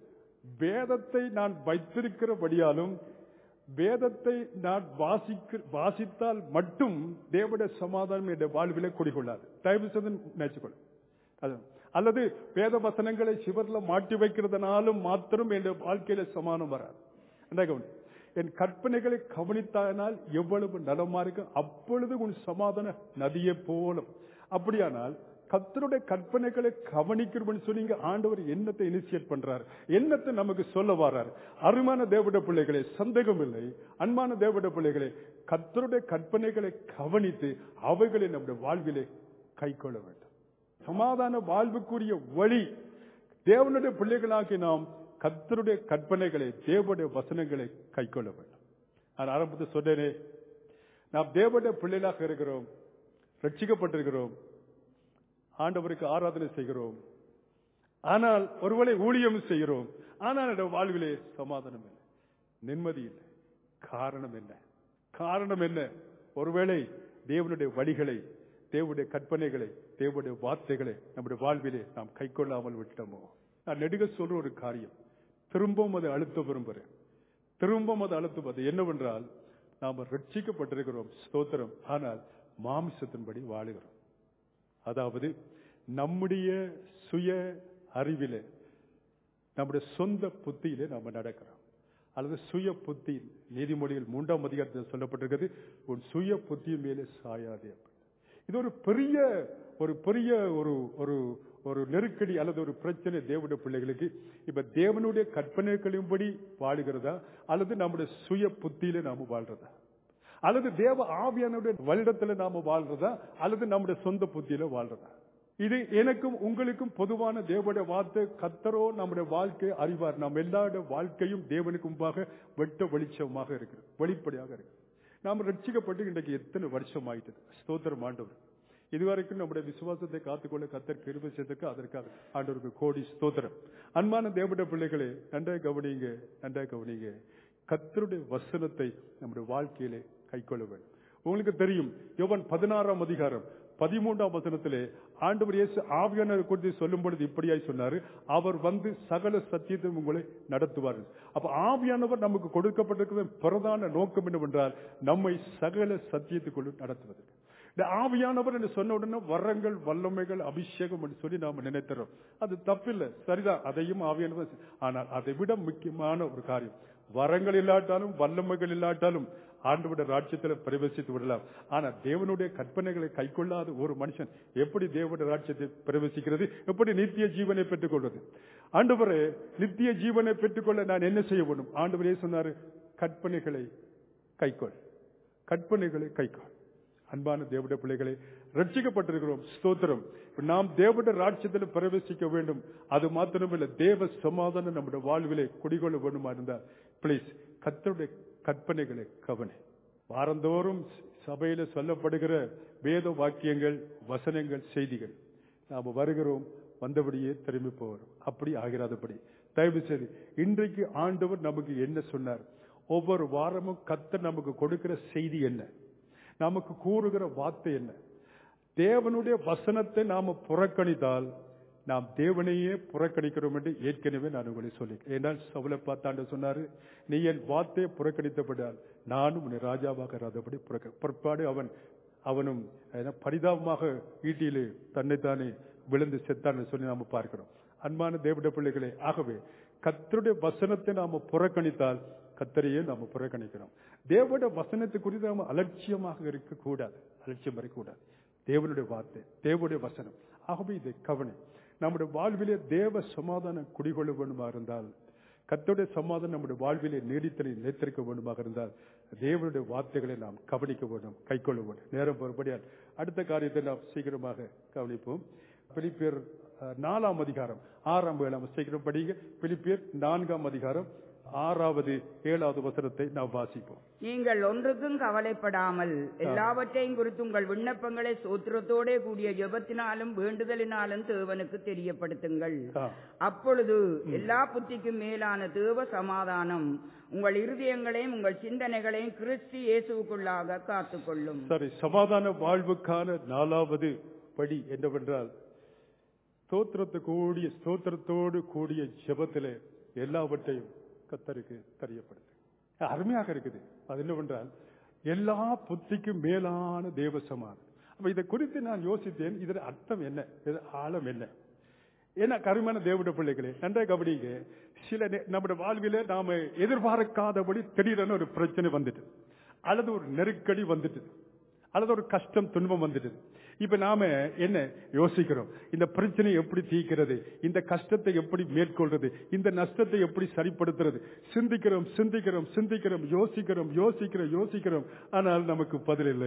வேதத்தை நான் வைத்திருக்கிறபடியாலும் வேதத்தை நான் வாசிக்க வாசித்தால் மட்டும் தேவடைய சமாதானம் என்ற வாழ்விலே குடிகொள்ளாது தயவு செய்து நினைச்சுக்கொள்ளும் அது அல்லது வேத வசனங்களை சிவர்ல மாட்டி வைக்கிறதுனாலும் மாத்திரம் என் வாழ்க்கையில சமானம் வராது என்ன கவனி என் கற்பனைகளை கவனித்தானால் எவ்வளவு நலமா இருக்கு அப்பொழுது உன் சமாதான நதியை போலும் அப்படியானால் கத்தருடைய கற்பனைகளை கவனிக்கிறவன் சொன்னீங்க ஆண்டவர் என்னத்தை இனிஷியேட் பண்றாரு என்னத்தை நமக்கு சொல்ல வர்றாரு அருமான தேவட பிள்ளைகளே சந்தேகம் இல்லை அன்பான தேவட பிள்ளைகளே கத்தருடைய கற்பனைகளை கவனித்து அவைகளை நம்முடைய வாழ்விலே கைக்கொள்ள வேண்டும் சமாதான வாழ்வுக்குரிய வழி தேவனுடைய பிள்ளைகளாகி நாம் கத்தருடைய கற்பனைகளை தேவனுடைய வசனங்களை கைக்கொள்ள வேண்டும் நான் ஆரம்பத்தில் சொன்னேனே நாம் தேவனுடைய பிள்ளைகளாக இருக்கிறோம் ரட்சிக்கப்பட்டிருக்கிறோம் ஆண்டவருக்கு ஆராதனை செய்கிறோம் ஆனால் ஒருவேளை ஊழியம் செய்கிறோம் ஆனால் என்னுடைய வாழ்விலே சமாதானம் இல்லை நிம்மதி இல்லை காரணம் என்ன காரணம் என்ன ஒருவேளை தேவனுடைய வழிகளை தேவனுடைய கற்பனைகளை தேவனுடைய வார்த்தைகளை நம்முடைய வாழ்விலே நாம் கைக்கொள்ளாமல் விட்டோமோ நான் நெடுக சொல்ற ஒரு காரியம் திரும்பவும் அதை அழுத்த விரும்புகிறேன் திரும்பவும் அதை அழுத்துவது என்னவென்றால் நாம் ரட்சிக்கப்பட்டிருக்கிறோம் ஸ்தோத்திரம் ஆனால் மாமிசத்தின்படி வாழுகிறோம் அதாவது நம்முடைய சுய அறிவிலே நம்முடைய சொந்த புத்தியிலே நாம நடக்கிறோம் அல்லது சுய புத்தி நீதிமொழிகள் மூன்றாம் அதிகாரத்தில் சொல்லப்பட்டிருக்கிறது உன் சுய புத்தி மேலே சாயாதே இது ஒரு பெரிய ஒரு பெரிய ஒரு ஒரு ஒரு நெருக்கடி அல்லது ஒரு பிரச்சனை தேவனுடைய பிள்ளைகளுக்கு இப்ப தேவனுடைய கற்பனைகளின்படி வாழுகிறதா அல்லது நம்முடைய சுய புத்தியில நாம வாழ்றதா அல்லது தேவ ஆவியானுடைய வழிடத்துல நாம வாழ்றதா அல்லது நம்முடைய சொந்த புத்தியில வாழ்றதா இது எனக்கும் உங்களுக்கும் பொதுவான தேவனுடைய வார்த்தை கத்தரோ நம்முடைய வாழ்க்கை அறிவார் நாம் எல்லாருடைய வாழ்க்கையும் தேவனுக்கு முன்பாக வெட்ட வெளிச்சமாக இருக்கிறது வெளிப்படையாக இருக்கு நாம் ரட்சிக்கப்பட்டு இன்றைக்கு எத்தனை வருஷம் ஆயிட்டது ஸ்தோத்திரம் ஆண்டவர் இதுவரைக்கும் நம்முடைய விசுவாசத்தை காத்துக்கொள்ள கத்தர் கிருபை செய்ததுக்கு அதற்காக ஆண்டவருக்கு கோடி ஸ்தோத்திரம் அன்பான தேவட பிள்ளைகளே நன்றாக கவனிங்க நன்றாக கவனிங்க கத்தருடைய வசனத்தை நம்முடைய வாழ்க்கையிலே கைக்கொள்ள வேண்டும் உங்களுக்கு தெரியும் யோவான் பதினாறாம் அதிகாரம் பதிமூன்றாம் வசனத்திலே ஆண்டவர் இயேசு ஆவியானவர் குறித்து சொல்லும் பொழுது இப்படியாய் சொன்னாரு அவர் வந்து சகல சத்தியத்தை உங்களை நடத்துவார் அப்ப ஆவியானவர் நமக்கு கொடுக்கப்பட்டிருக்கிற பிரதான நோக்கம் என்னவென்றால் நம்மை சகல சத்தியத்துக்குள் நடத்துவது இந்த ஆவியானவர் என்று சொன்ன உடனே வரங்கள் வல்லமைகள் அபிஷேகம் என்று சொல்லி நாம நினைக்கிறோம் அது தப்பில்லை சரிதான் அதையும் ஆவியானவர் செ- ஆனால் அதை விட முக்கியமான ஒரு காரியம் வரங்கள் இல்லாட்டாலும் வல்லமைகள் இல்லாட்டாலும் ஆண்டவருடைய ராஜ்யத்தில் பிரவேசித்து விடலாம் ஆனா தேவனுடைய கற்பனைகளை கைக்கொள்ளாத ஒரு மனுஷன் எப்படி தேவனுடைய ராஜ்யத்தை பிரவேசிக்கிறது எப்படி நித்திய ஜீவனை பெற்றுக்கொள்வது ஆண்டவரே நித்திய ஜீவனை பெற்றுக்கொள்ள நான் என்ன செய்ய வேண்டும் ஆண்டவரே சொன்னாரு கற்பனைகளை கைக்கொள் கற்பனைகளை கைக்கொள் அன்பான தேவட பிள்ளைகளை ரட்சிக்கப்பட்டிருக்கிறோம் ஸ்தோத்திரம் நாம் தேவட ராட்சியத்தில் பிரவேசிக்க வேண்டும் அது மாத்திரமில்லை தேவ சமாதானம் நம்முடைய வாழ்விலே குடிகொள்ள வேண்டுமா இருந்தால் பிளீஸ் கத்தருடைய கற்பனைகளை கவனி வாரந்தோறும் சபையில சொல்லப்படுகிற வேத வாக்கியங்கள் வசனங்கள் செய்திகள் நாம் வருகிறோம் வந்தபடியே திரும்பி போகிறோம் அப்படி ஆகிறாதபடி தயவு செய்து இன்றைக்கு ஆண்டவர் நமக்கு என்ன சொன்னார் ஒவ்வொரு வாரமும் கத்தர் நமக்கு கொடுக்கிற செய்தி என்ன நமக்கு கூறுகிற வார்த்தை என்ன தேவனுடைய வசனத்தை நாம புறக்கணித்தால் நாம் தேவனையே புறக்கணிக்கிறோம் என்று ஏற்கனவே நான் உங்களை சொல்லி ஏனால் சவுல பார்த்தாண்டு சொன்னாரு நீ என் வார்த்தையை புறக்கணித்தபடியால் நானும் உன்னை ராஜாவாக ராதபடி புறக்க பிற்பாடு அவன் அவனும் என்ன, பரிதாபமாக ஈட்டியிலே தன்னைத்தானே விழுந்து செத்தான் சொல்லி நாம பார்க்கிறோம் அன்பான தேவட பிள்ளைகளே ஆகவே கத்தருடைய வசனத்தை நாம புறக்கணித்தால் கத்தரையே நாம புறக்கணிக்கிறோம் தேவனுடைய வசனத்தை குறித்து நாம அலட்சியமாக இருக்கக்கூடாது அலட்சியம் இருக்கக்கூடாது தேவனுடைய வார்த்தை தேவனுடைய வசனம் ஆகவே இதை கவனி நம்முடைய வாழ்விலே தேவ சமாதானம் குடிகொள்ள வேண்டுமா இருந்தால் கத்தருடைய சமாதானம் நம்முடைய வாழ்விலே நீடித்தலை நிலைத்திருக்க வேண்டுமாக இருந்தால் தேவனுடைய வார்த்தைகளை நாம் கவனிக்க வேண்டும் கைக்கொள்ள வேண்டும் நேரம் பொறுப்படியால் அடுத்த காரியத்தை நாம் சீக்கிரமாக கவனிப்போம் பிலிப்பியர் அஹ், நாலாம் அதிகாரம் ஆறாம் ஏழாம் சீக்கிரம் படிங்க பிலிப்பியர் நான்காம் அதிகாரம் ஆறாவது ஏழாவது வசனத்தை நாம் வாசிப்போம் நீங்கள் ஒன்றுக்கும் கவலைப்படாமல் எல்லாவற்றையும் குறித்து உங்கள் விண்ணப்பங்களை சோத்திரத்தோடே கூடிய ஜெபத்தினாலும் வேண்டுதலினாலும் தேவனுக்கு தெரியப்படுத்துங்கள் ஆ. அப்பொழுது எல்லா புத்திக்கும் மேலான தேவ சமாதானம் உங்கள் இருதயங்களையும் உங்கள் சிந்தனைகளையும் கிறிஸ்து இயேசுவுக்குள்ளாக காத்துக்கொள்ளும் சரி சமாதான வாழ்வுக்கான நாலாவது படி என்னவென்றால் ஸ்தோத்திரத்து கூடிய ஸ்தோத்திரத்தோடு கூடிய ஜெபத்திலே எல்லாவற்றையும் கத்தருக்கு தெரியப்படுது அருமையாக இருக்குது அது என்னவென்றால் எல்லா புத்திக்கும் மேலான தேவ சமாதானம் அப்ப இதை குறித்து நான் யோசித்தேன் இதன் அர்த்தம் என்ன இதன் ஆழம் என்ன ஏன்னா கருமையான தேவட பிள்ளைகளே நன்றாக கவனிங்க சில நே- நம்முடைய வாழ்வில நாம எதிர்பார்க்காதபடி திடீரென ஒரு பிரச்சனை வந்துட்டு அல்லது ஒரு நெருக்கடி வந்துட்டு அல்லது ஒரு கஷ்டம் துன்பம் வந்துட்டு இப்ப நாம என்ன யோசிக்கிறோம் இந்த பிரச்சனை எப்படி தீர்க்கிறது இந்த கஷ்டத்தை எப்படி மேற்கொள்றது இந்த நஷ்டத்தை எப்படி சரிப்படுத்துறது சிந்திக்கிறோம் சிந்திக்கிறோம் சிந்திக்கிறோம் யோசிக்கிறோம் யோசிக்கிறோம் யோசிக்கிறோம் ஆனால் நமக்கு பதில் இல்லை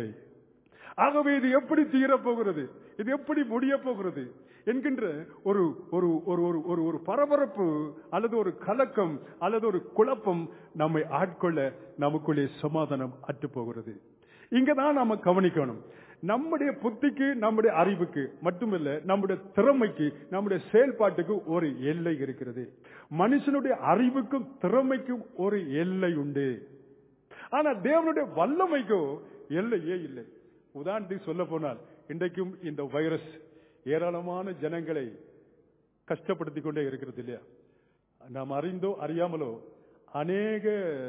ஆகவே இது எப்படி தீரப் போகிறது இது எப்படி முடிய போகிறது என்கின்ற ஒரு ஒரு ஒரு ஒரு ஒரு ஒரு பரபரப்பு அல்லது ஒரு கலக்கம் அல்லது ஒரு குழப்பம் நம்மை ஆட்கொள்ள நமக்குள்ளே சமாதானம் அற்று போகிறது இங்கதான் நாம கவனிக்கணும் நம்முடைய புத்திக்கு நம்முடைய அறிவுக்கு மட்டுமல்ல நம்முடைய திறமைக்கு நம்முடைய செயல்பாட்டுக்கு ஒரு எல்லை இருக்கிறது மனுஷனுடைய அறிவுக்கும் திறமைக்கும் ஒரு எல்லை உண்டு ஆனா தேவனுடைய வல்லமைக்கோ எல்லையே இல்லை உதாரணத்துக்கு சொல்ல போனால் இன்றைக்கும் இந்த வைரஸ் ஏராளமான ஜனங்களை கஷ்டப்படுத்திக் கொண்டே இருக்கிறது இல்லையா நாம் அறிந்தோ அறியாமலோ அநேக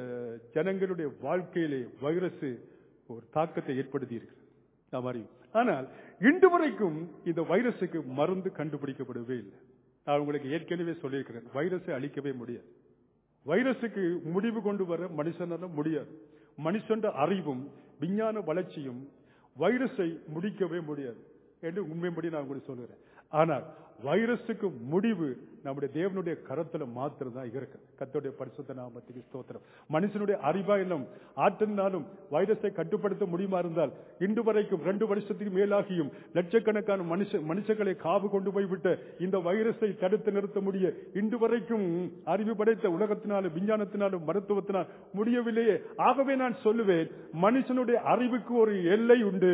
ஜனங்களுடைய வாழ்க்கையிலே வைரஸ் ஒரு தாக்கத்தை ஏற்படுத்தி இருக்கிறது நாம் அறியும் ஆனால் இன்று வரைக்கும் இந்த வைரஸுக்கு மருந்து கண்டுபிடிக்கப்படவே இல்லை நான் உங்களுக்கு ஏற்கனவே சொல்லியிருக்கிறேன் வைரஸை அழிக்கவே முடியாது வைரஸுக்கு முடிவு கொண்டு வர மனுஷனால முடியாது மனுஷன் அறிவும் விஞ்ஞான வளர்ச்சியும் வைரஸை முடிக்கவே முடியாது என்று உண்மைப்படி நான் உங்களுக்கு சொல்லுகிறேன் ஆனால் வைரஸுக்கு முடிவு நம்முடைய தேவனுடைய கரத்துல மாத்திரம் தான் இருக்கு கத்தோடைய பரிசுத்த நாமத்துக்கு ஸ்தோத்திரம் மனுஷனுடைய அறிவாயிலும் ஆற்றினாலும் வைரஸை கட்டுப்படுத்த முடியுமா இருந்தால் இன்று வரைக்கும் ரெண்டு வருஷத்துக்கு மேலாகியும் லட்சக்கணக்கான மனுஷ மனுஷங்களை காவு கொண்டு போய்விட்ட இந்த வைரஸை தடுத்து நிறுத்த முடிய இன்று வரைக்கும் அறிவு படைத்த உலகத்தினாலும் விஞ்ஞானத்தினாலும் மருத்துவத்தினால் முடியவில்லையே ஆகவே நான் சொல்லுவேன் மனுஷனுடைய அறிவுக்கு ஒரு எல்லை உண்டு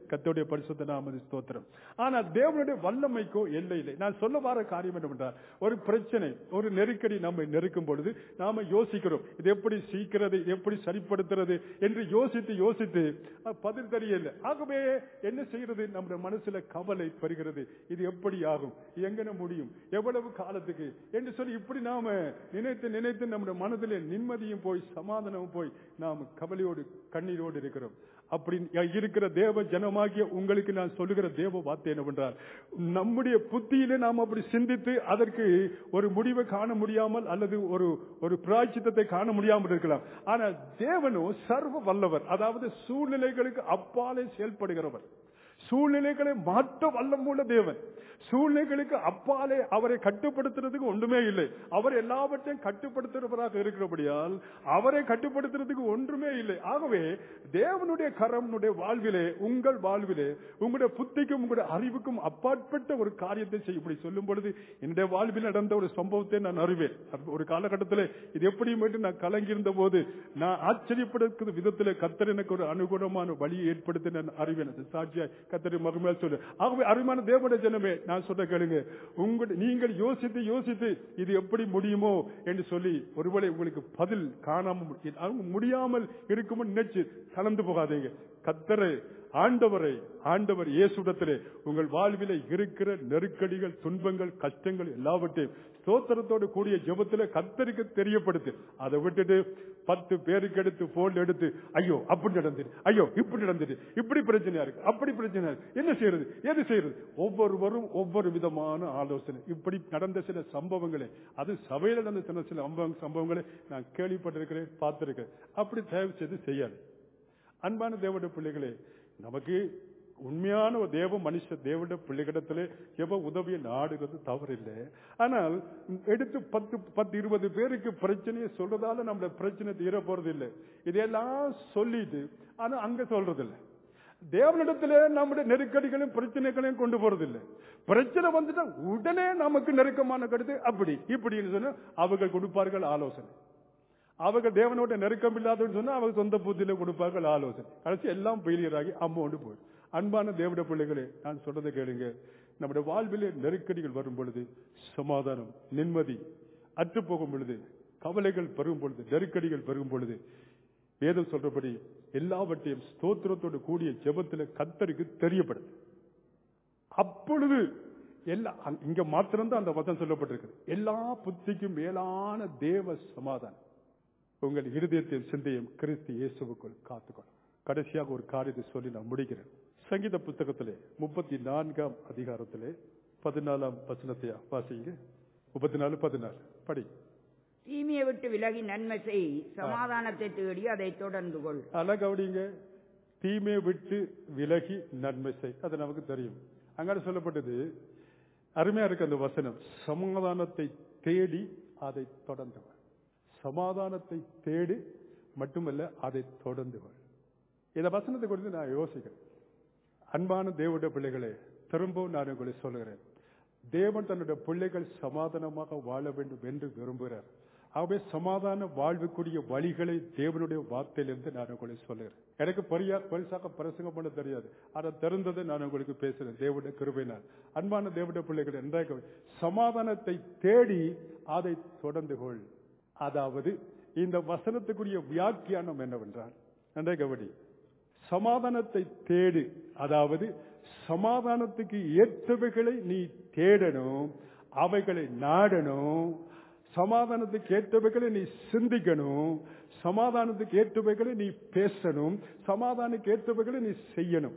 கத்தோடைய பரிசுத்த நாமது ஸ்தோத்திரம் ஆனா தேவனுடைய வல்லமைக்கோ எல்லை இல்லை நான் சொல்ல வர காரியம் என்னவென்றால் ஒரு பிரச்சனை ஒரு நெருக்கடி நம்மை நெருக்கும் பொழுது நாம யோசிக்கிறோம் இது எப்படி சீக்கிறது இது எப்படி சரிப்படுத்துறது என்று யோசித்து யோசித்து அஹ், பதில் தெரியல ஆகவே என்ன செய்யறது நம்முடைய மனசுல கவலை பெறுகிறது இது எப்படி ஆகும் இது எங்கன முடியும் எவ்வளவு காலத்துக்கு என்று சொல்லி இப்படி நாம நினைத்து நினைத்து நம்முடைய மனதிலே நிம்மதியும் போய் சமாதானமும் போய் நாம் கவலையோடு கண்ணீரோடு இருக்கிறோம் அப்படி இருக்கிற தேவ ஜனமாகிய உங்களுக்கு நான் சொல்லுகிற தேவ வார்த்தை என்னவென்றால் நம்முடைய புத்தியிலே நாம் அப்படி சிந்தித்து அதற்கு ஒரு முடிவை காண முடியாமல் அல்லது ஒரு ஒரு பிராய்ச்சித்தத்தை காண முடியாமல் இருக்கலாம் ஆனால் தேவனோ சர்வ வல்லவர் அதாவது சூழ்நிலைகளுக்கு அப்பாலே செயல்படுகிறவர் சூழ்நிலைகளை மாற்ற வல்லமுள்ள தேவன் சூழ்நிலைகளுக்கு அப்பாலே அவரை கட்டுப்படுத்துறதுக்கு ஒன்றுமே இல்லை அவர் எல்லாவற்றையும் கட்டுப்படுத்துகிறவராக இருக்கிறபடியால் அவரை கட்டுப்படுத்துறதுக்கு ஒன்றுமே இல்லை ஆகவே தேவனுடைய கரம்னுடைய வாழ்விலே உங்கள் வாழ்விலே உங்களுடைய புத்திக்கும் உங்களுடைய அறிவுக்கும் அப்பாற்பட்ட ஒரு காரியத்தை செய்ய இப்படி சொல்லும் பொழுது என்னுடைய வாழ்வில் நடந்த ஒரு சம்பவத்தை நான் அறிவேன் அப்ப ஒரு காலகட்டத்தில் இது எப்படி மட்டும் நான் கலங்கியிருந்த போது நான் ஆச்சரியப்படுகிற விதத்தில் கத்தர் எனக்கு ஒரு அனுகூலமான வழியை ஏற்படுத்தி நான் அறிவேன் அது சாட்சியா கத்தரி மறுமையால் சொல்லு ஆகவே அருமையான தேவனுடைய ஜனமே நான் சொல்ற கேளுங்க உங்கள் நீங்கள் யோசித்து யோசித்து இது எப்படி முடியுமோ என்று சொல்லி ஒருவேளை உங்களுக்கு பதில் காணாம அது முடியாமல் இருக்கும் நினைச்சு கலந்து போகாதீங்க கத்தரை ஆண்டவரை ஆண்டவர் இயேசுடத்திலே உங்கள் வாழ்விலே இருக்கிற நெருக்கடிகள் துன்பங்கள் கஷ்டங்கள் எல்லாவற்றையும் ஸ்தோத்திரத்தோடு கூடிய ஜெபத்திலே கத்தருக்கு தெரியப்படுத்து அதை விட்டுட்டு பத்து பேருக்கு எடுத்து போன் எடுத்து ஐயோ அப்படி நடந்துட்டு ஐயோ இப்படி நடந்துட்டு இப்படி பிரச்சனையா இருக்கு அப்படி பிரச்சனையா இருக்கு என்ன செய்யறது எது செய்யறது ஒவ்வொருவரும் ஒவ்வொரு விதமான ஆலோசனை இப்படி நடந்த சில சம்பவங்களை அது சபையில நடந்த சில சில சம்பவ- சம்பவங்களை நான் கேள்விப்பட்டிருக்கிறேன் பார்த்திருக்கிறேன் அப்படி தயவு செய்து செய்யாது அன்பான தேவனுடைய பிள்ளைகளே நமக்கு உண்மையான ஒரு தேவ மனுஷ தேவனுடைய பிள்ளைகளிடத்திலே எவ உதவியை நாடுகிறது தவறில்லை ஆனால் எடுத்து பத்து பத்து இருபது பேருக்கு பிரச்சனையை சொல்றதால நம்மள பிரச்சனை தீர போறது இல்லை இதையெல்லாம் சொல்லிட்டு ஆனா அங்க சொல்றது இல்லை தேவனிடத்துல நம்முடைய நெருக்கடிகளையும் பிரச்சனைகளையும் கொண்டு போறதில்லை பிரச்சனை வந்துட்டா உடனே நமக்கு நெருக்கமான கருத்து அப்படி இப்படின்னு சொன்னா அவர்கள் கொடுப்பார்கள் ஆலோசனை அவங்க தேவனோட நெருக்கம் இல்லாதன்னு சொன்னா அவங்க சொந்த புத்தியில கொடுப்பார்கள் ஆலோசனை கடைசி எல்லாம் ஃபெயிலியர் ஆகி அம்மோண்டு போயிடும் அன்பான தேவட பிள்ளைகளே நான் சொல்றதை கேளுங்க நம்முடைய வாழ்விலே நெருக்கடிகள் வரும் பொழுது சமாதானம் நிம்மதி அற்று போகும் பொழுது கவலைகள் பெறும் பொழுது நெருக்கடிகள் பெறும் பொழுது வேதம் சொல்றபடி எல்லாவற்றையும் ஸ்தோத்திரத்தோடு கூடிய ஜெபத்துல கத்தருக்கு தெரியப்படுது அப்பொழுது எல்லா அங்க- இங்க மாத்திரம்தான் அந்த வசனம் சொல்லப்பட்டிருக்கு எல்லா புத்திக்கும் மேலான தேவ சமாதானம் உங்கள் இருதயத்தையும் சிந்தையும் கிறிஸ்து இயேசுவுக்குள் காத்துக்கொள்ளும் கடைசியாக ஒரு காரியத்தை சொல்லி நான் முடிக்கிறேன் சங்கீத புத்தகத்திலே முப்பத்தி நான்காம் அதிகாரத்திலே பதினாலாம் வசனத்தை வாசிங்க முப்பத்தி நாலு பதினாலு படி தீமையை விட்டு விலகி நன்மை செய் சமாதானத்தை தேடி அதை தொடர்ந்து கொள் அல கவனிங்க தீமையை விட்டு விலகி நன்மை செய் அது நமக்கு தெரியும் அங்காட சொல்லப்பட்டது அருமையா இருக்கு அந்த வசனம் சமாதானத்தை தேடி அதை தொடர்ந்து வா. சமாதானத்தை தேடி மட்டுமல்ல அதை தொடர்ந்து வா. இந்த வசனத்தை குறித்து நான் யோசிக்கிறேன் அன்பான தேவனுடைய பிள்ளைகளே திரும்பவும் நான் உங்களை சொல்லுகிறேன் தேவன் தன்னுடைய பிள்ளைகள் சமாதானமாக வாழ வேண்டும் என்று விரும்புகிறார் ஆகவே சமாதான வாழ்வுக்குரிய வழிகளை தேவனுடைய வார்த்தையிலிருந்து நான் உங்களை சொல்லுகிறேன் எனக்கு பெரிய பெருசாக பிரசங்கம் பண்ண தெரியாது அதை தெரிந்ததை நான் உங்களுக்கு பேசுறேன் தேவனுடைய கிருபையினால் அன்பான தேவனுடைய பிள்ளைகள் என்றாக சமாதானத்தை தேடி அதை தொடர்ந்து கொள் அதாவது இந்த வசனத்துக்குரிய வியாக்கியானம் என்னவென்றால் நன்றாக கவனி சமாதானத்தை தேடு அதாவது சமாதானத்துக்கு ஏற்றவைகளை நீ தேடணும் அவைகளை நாடணும் சமாதானத்துக்கு ஏற்றவைகளை நீ சிந்திக்கணும் சமாதானத்துக்கு ஏற்றவைகளை நீ பேசணும் சமாதானத்துக்கு ஏற்றவைகளை நீ செய்யணும்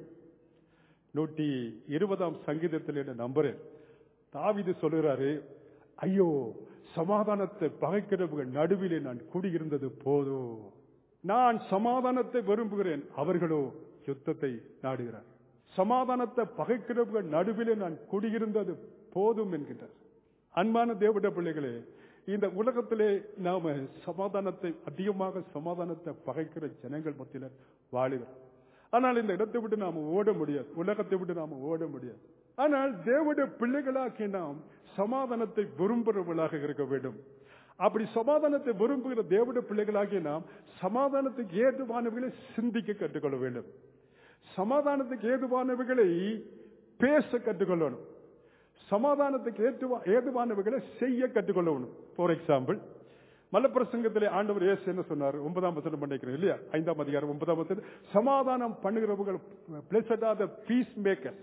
நூற்றி இருபதாம் சங்கீதத்தில் என்ன நம்புறேன் தாவிது சொல்லுகிறாரு ஐயோ சமாதானத்தை பகைக்கிறவர்கள் நடுவிலே நான் குடியிருந்தது போதும் நான் சமாதானத்தை விரும்புகிறேன் அவர்களோ யுத்தத்தை நாடுகிறார் சமாதானத்தை பகைக்கிறவர்கள் நடுவிலே நான் குடியிருந்தது போதும் என்கின்றார் அன்பான தேவட பிள்ளைகளே இந்த உலகத்திலே நாம சமாதானத்தை அதிகமாக சமாதானத்தை பகைக்கிற ஜனங்கள் மத்தியில வாழுகிறோம் ஆனால் இந்த இடத்தை விட்டு நாம ஓட முடியாது உலகத்தை விட்டு நாம ஓட முடியாது ஆனால் தேவனுடைய பிள்ளைகளாக்கி நாம் சமாதானத்தை விரும்புகிறவர்களாக இருக்க வேண்டும் அப்படி சமாதானத்தை விரும்புகிற தேவனுடைய பிள்ளைகளாகிய நாம் சமாதானத்துக்கு ஏதுவானவர்களை சிந்திக்க கற்றுக்கொள்ள வேண்டும் சமாதானத்துக்கு ஏதுவானவைகளை பேச கற்றுக்கொள்ளணும் சமாதானத்துக்கு ஏற்றுவா ஏதுவானவைகளை செய்ய கற்றுக்கொள்ளணும் ஃபார் எக்ஸாம்பிள் மலப்பிரசங்கத்திலே ஆண்டவர் இயேசு என்ன சொன்னார் ஒன்பதாம் வசனம் பண்ணிக்கிறேன் இல்லையா ஐந்தாம் அதிகாரம் ஒன்பதாம் வசனம் சமாதானம் பண்ணுகிறவர்கள் blessed are the peacemaker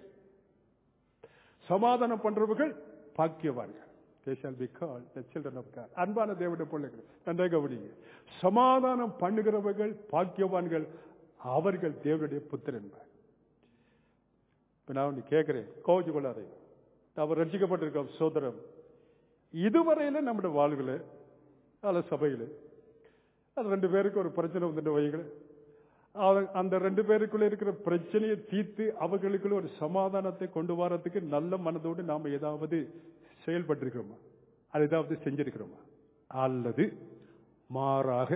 சமாதானம் பண்றவர்கள் பாக்கியவான்கள் They shall be called the children of God. அன்பான தேவனுடைய பிள்ளைகள் நன்றாக கவனிங்க சமாதானம் பண்ணுகிறவர்கள் பாக்கியவான்கள் அவர்கள் தேவனுடைய புத்திரன்பார் இப்ப நான் ஒண்ணு கேட்கிறேன் கோவிச்சு கொள்ளாதே அவர் ரட்சிக்கப்பட்டிருக்கோம் சோதரம் இதுவரையில நம்முடைய வாழ்வில் அல்ல சபையில் அது ரெண்டு பேருக்கு ஒரு பிரச்சனை வந்துட்டு வைங்களேன் அவ- அந்த ரெண்டு பேருக்குள்ள இருக்கிற பிரச்சனையை தீர்த்து அவர்களுக்குள்ள ஒரு சமாதானத்தை கொண்டு வரதுக்கு நல்ல மனதோடு நாம ஏதாவது செயல்பட்டிருக்கிறோமா அது ஏதாவது செஞ்சிருக்கிறோமா அல்லது மாறாக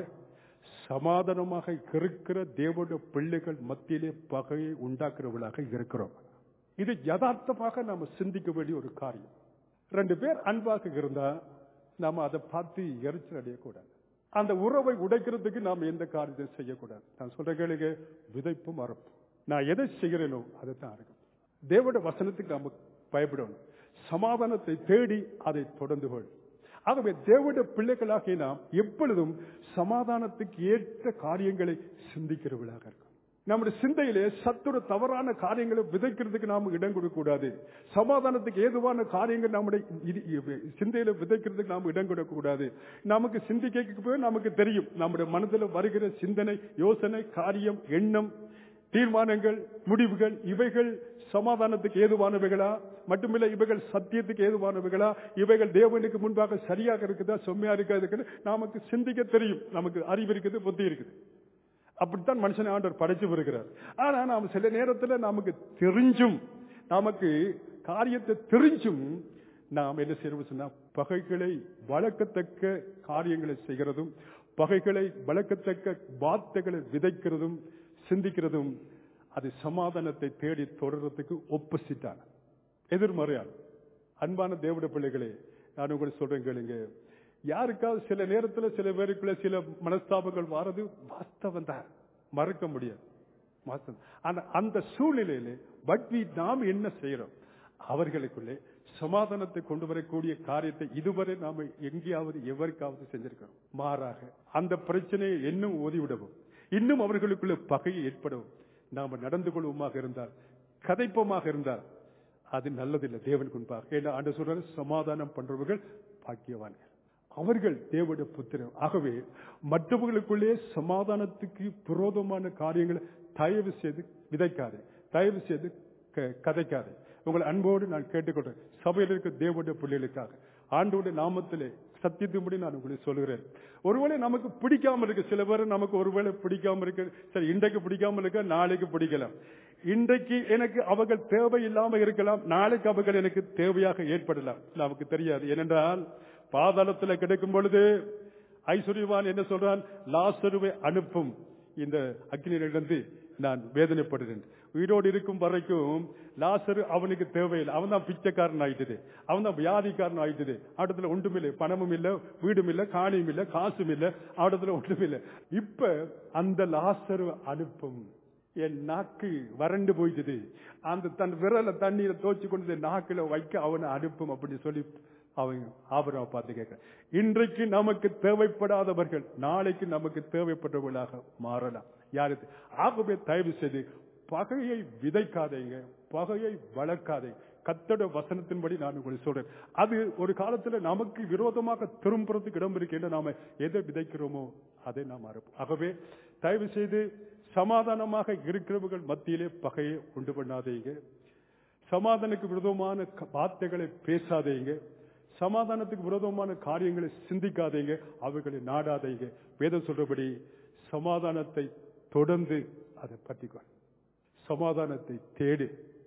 சமாதானமாக இருக்கிற தேவனுடைய பிள்ளைகள் மத்தியிலே பகையை உண்டாக்குறவர்களாக இருக்கிறோம் இது யதார்த்தமாக நாம சிந்திக்க வேண்டிய ஒரு காரியம் ரெண்டு பேர் அன்பாக இருந்தா நாம அதை பார்த்து எரிச்சல் அடையக்கூடாது அந்த உறவை உடைக்கிறதுக்கு நாம் எந்த காரியத்தையும் செய்யக்கூடாது நான் சொல்ற கேளுங்க விதைப்பும் அறுப்பும் நான் எதை செய்கிறேனோ அதை தான் இருக்கும் தேவனுடைய வசனத்துக்கு நாம பயப்படணும் சமாதானத்தை தேடி அதை தொடர்ந்து கொள் ஆகவே தேவனுடைய பிள்ளைகளாகிய நாம் எப்பொழுதும் சமாதானத்துக்கு ஏற்ற காரியங்களை சிந்திக்கிறவர்களாக இருக்கும் நம்முடைய சிந்தையிலே சத்துரு தவறான காரியங்களை விதைக்கிறதுக்கு நாம இடம் கொடுக்க கூடாது சமாதானத்துக்கு ஏதுவான காரியங்கள் நம்முடைய இது- இது- சிந்தையில விதைக்கிறதுக்கு நாம இடம் கொடுக்க கூடாது நமக்கு சிந்திக்க போய் நமக்கு தெரியும் நம்முடைய மனதில் வருகிற சிந்தனை யோசனை காரியம் எண்ணம் தீர்மானங்கள் முடிவுகள் இவைகள் சமாதானத்துக்கு ஏதுவானவைகளா மட்டுமில்ல இவைகள் சத்தியத்துக்கு ஏதுவானவைகளா இவைகள் தேவனுக்கு முன்பாக சரியாக இருக்குதா செம்மையா இருக்கா நமக்கு சிந்திக்க தெரியும் நமக்கு அறிவு இருக்குது புத்தி இருக்குது அப்படித்தான் மனுஷனை ஆண்டவர் படைச்சு வருகிறார் ஆனா நாம் சில நேரத்துல நமக்கு தெரிஞ்சும் நமக்கு காரியத்தை தெரிஞ்சும் நாம் என்ன செய்யணும் சொன்னா பகைகளை வளர்க்கத்தக்க காரியங்களை செய்கிறதும் பகைகளை வளர்க்கத்தக்க வார்த்தைகளை விதைக்கிறதும் சிந்திக்கிறதும் அது சமாதானத்தை தேடி தொடர்றதுக்கு ஒப்பசிட்டான எதிர்மறையான அன்பான தேவட பிள்ளைகளே நான் உங்களுக்கு சொல்றேன் கேளுங்க யாருக்காவது சில நேரத்துல சில பேருக்குள்ள சில மனஸ்தாபங்கள் வாரது வாஸ்தவம் தான் மறக்க முடியாது வாஸ்தவம். ஆனா அந்த சூழ்நிலையில பட் நாம் என்ன செய்யறோம் அவர்களுக்குள்ளே சமாதானத்தை கொண்டு வரக்கூடிய காரியத்தை இதுவரை நாம எங்கேயாவது எவருக்காவது செஞ்சிருக்கிறோம் மாறாக அந்த பிரச்சனையை இன்னும் ஓதிவிடவும் இன்னும் அவர்களுக்குள்ள பகையை ஏற்படவும் நாம நடந்து கொள்வோமாக இருந்தால் கதைப்போமாக இருந்தால் அது நல்லதில்லை தேவனுக்கு முன்பாக ஏன்னா ஆண்டு சொல்றாரு சமாதானம் பண்றவர்கள் பாக்கியவான்கள் அவர்கள் தேவனுடைய புத்திரன் ஆகவே மற்றவர்களுக்குள்ளே சமாதானத்துக்கு விரோதமான காரியங்களை தயவு செய்து விதைக்காதே தயவு செய்து க- கதைக்காதே உங்களை அன்போடு நான் கேட்டுக்கொள்றேன் சபையில் இருக்க தேவனுடைய பிள்ளைகளுக்காக ஆண்டோடைய நாமத்திலே சத்தியத்தின்படி நான் உங்களுக்கு சொல்கிறேன் ஒருவேளை நமக்கு பிடிக்காம இருக்கு சில பேர் நமக்கு ஒருவேளை பிடிக்காம இருக்கு சரி இன்றைக்கு பிடிக்காம இருக்க நாளைக்கு பிடிக்கலாம் இன்றைக்கு எனக்கு அவர்கள் தேவை இல்லாம இருக்கலாம் நாளைக்கு அவர்கள் எனக்கு தேவையாக ஏற்படலாம் நமக்கு தெரியாது ஏனென்றால் பாதாளத்தில் கிடைக்கும் பொழுது ஐஸ்வர்யவான் என்ன சொல்றான் லாசருவை அனுப்பும் இந்த அக்னியிலிருந்து நான் வேதனைப்படுகிறேன் உயிரோடு இருக்கும் வரைக்கும் லாசரு அவனுக்கு தேவையில்லை அவன் தான் பிச்சைக்காரன் ஆயிட்டது அவன் தான் வியாதிக்காரன் ஆயிட்டது அவடத்துல ஒன்றுமில்லை பணமும் இல்ல வீடும் இல்ல காணியும் இல்ல காசும் இல்ல அவடத்துல ஒன்றுமில்லை இப்ப அந்த லாசரு அனுப்பும் என் நாக்கு வறண்டு போயிட்டது அந்த தன் விரல தண்ணீரை தோச்சு கொண்டு நாக்குல வைக்க அவனை அனுப்பும் அப்படின்னு சொல்லி அவன் ஆபரவை பார்த்து கேட்க இன்றைக்கு நமக்கு தேவைப்படாதவர்கள் நாளைக்கு நமக்கு தேவைப்பட்டவர்களாக மாறலாம் யாருக்கு ஆகவே தயவு செய்து பகையை விதைக்காதீங்க பகையை வளர்க்காதீங்க கத்தோட வசனத்தின்படி நான் உங்களுக்கு சொல்றேன் அது ஒரு காலத்துல நமக்கு விரோதமாக திரும்புறதுக்கு இடம் இருக்கின்ற நாம எதை விதைக்கிறோமோ அதை நாம் அறுப்போம் ஆகவே தயவு செய்து சமாதானமாக இருக்கிறவர்கள் மத்தியிலே பகையை உண்டு பண்ணாதீங்க சமாதானத்துக்கு விரோதமான க- வார்த்தைகளை பேசாதீங்க சமாதானத்துக்கு விரோதமான காரியங்களை சிந்திக்காதீங்க அவைகளை நாடாதீங்க வேதம் சொல்றபடி சமாதானத்தை தொடர்ந்து அதை பற்றிக்கொள் சமாதானத்தை தேடு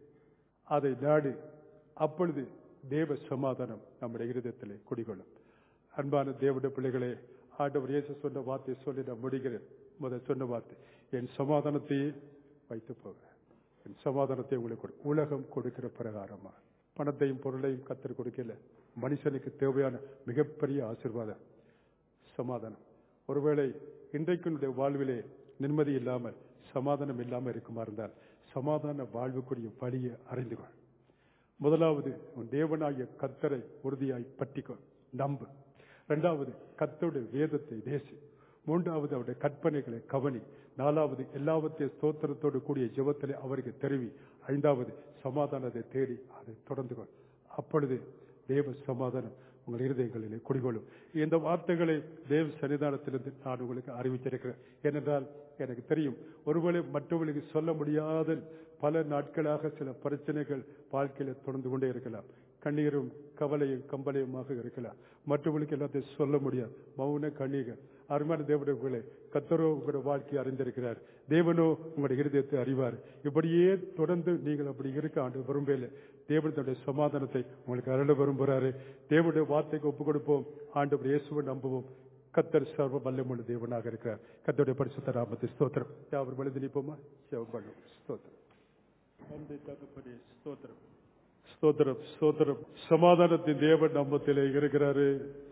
அதை நாடு அப்பொழுது தேவ சமாதானம் நம்முடைய இருதயத்திலே குடிகொள்ளும் அன்பான தேவனுடைய பிள்ளைகளே ஆண்டவர் இயேசு சொன்ன வார்த்தையை சொல்லி நான் முடிகிறேன் முதல் சொன்ன வார்த்தை என் சமாதானத்தையே வைத்து போகிறேன் என் சமாதானத்தை உங்களுக்கு கொடு உலகம் கொடுக்கிற பிரகாரமா பணத்தையும் பொருளையும் கத்தர் கொடுக்கல மனுஷனுக்கு தேவையான மிகப்பெரிய ஆசீர்வாதம் சமாதானம் ஒருவேளை இன்றைக்கு உன்னுடைய வாழ்விலே நிம்மதி இல்லாமல் சமாதானம் இல்லாமல் இருக்குமா இருந்தால் சமாதான வாழ்வுக்குரிய வழியை அறிந்து கொள் முதலாவது உன் தேவனாகிய கத்தரை உறுதியாய் பற்றிக்கொள் நம்பு இரண்டாவது கத்தோட வேதத்தை தேசி மூன்றாவது அவருடைய கற்பனைகளை கவனி நாலாவது எல்லாவற்றையும் ஸ்தோத்திரத்தோடு கூடிய ஜெபத்திலே அவருக்கு தெரிவி ஐந்தாவது சமாதானத்தை தேடி அதை தொடர்ந்து கொள் அப்பொழுது தேவ சமாதானம் உங்கள் இருதயங்களிலே குடிகொள்ளும் இந்த வார்த்தைகளை தேவ சன்னிதானத்திலிருந்து நான் உங்களுக்கு அறிவித்திருக்கிறேன் ஏனென்றால் எனக்கு தெரியும் ஒருவேளை மற்றவர்களுக்கு சொல்ல முடியாத பல நாட்களாக சில பிரச்சனைகள் வாழ்க்கையில தொடர்ந்து கொண்டே இருக்கலாம் கண்ணீரும் கவலையும் கம்பளையுமாக இருக்கலாம் மற்றவர்களுக்கு எல்லாத்தையும் சொல்ல முடியாது மௌன கண்ணீர்கள் அருமையான தேவனுடைய கத்தரோ உங்களுடைய வாழ்க்கையை அறிந்திருக்கிறார் தேவனோ உங்களுடைய இருதயத்தை அறிவார் இப்படியே தொடர்ந்து நீங்கள் அப்படி இருக்க ஆண்டு விரும்பல தேவன் தன்னுடைய சமாதானத்தை உங்களுக்கு அருள விரும்புகிறாரு தேவனுடைய வார்த்தைக்கு ஒப்பு கொடுப்போம் ஆண்டு இயேசுவை நம்புவோம் கத்தர் சர்வ வல்லமுள்ள தேவனாக இருக்கிறார் கத்தருடைய பரிசுத்த ராமத்தை ஸ்தோத்திரம் யாவர் வழுது நிற்போமா ஜெபம் பண்ணுவோம் ஸ்தோத்திரம் நன்றி தகப்பனே ஸ்தோத்திரம் ஸ்தோத்திரம் ஸ்தோத்திரம் சமாதானத்தின் தேவன் நம்மத்திலே இருக்கிறாரு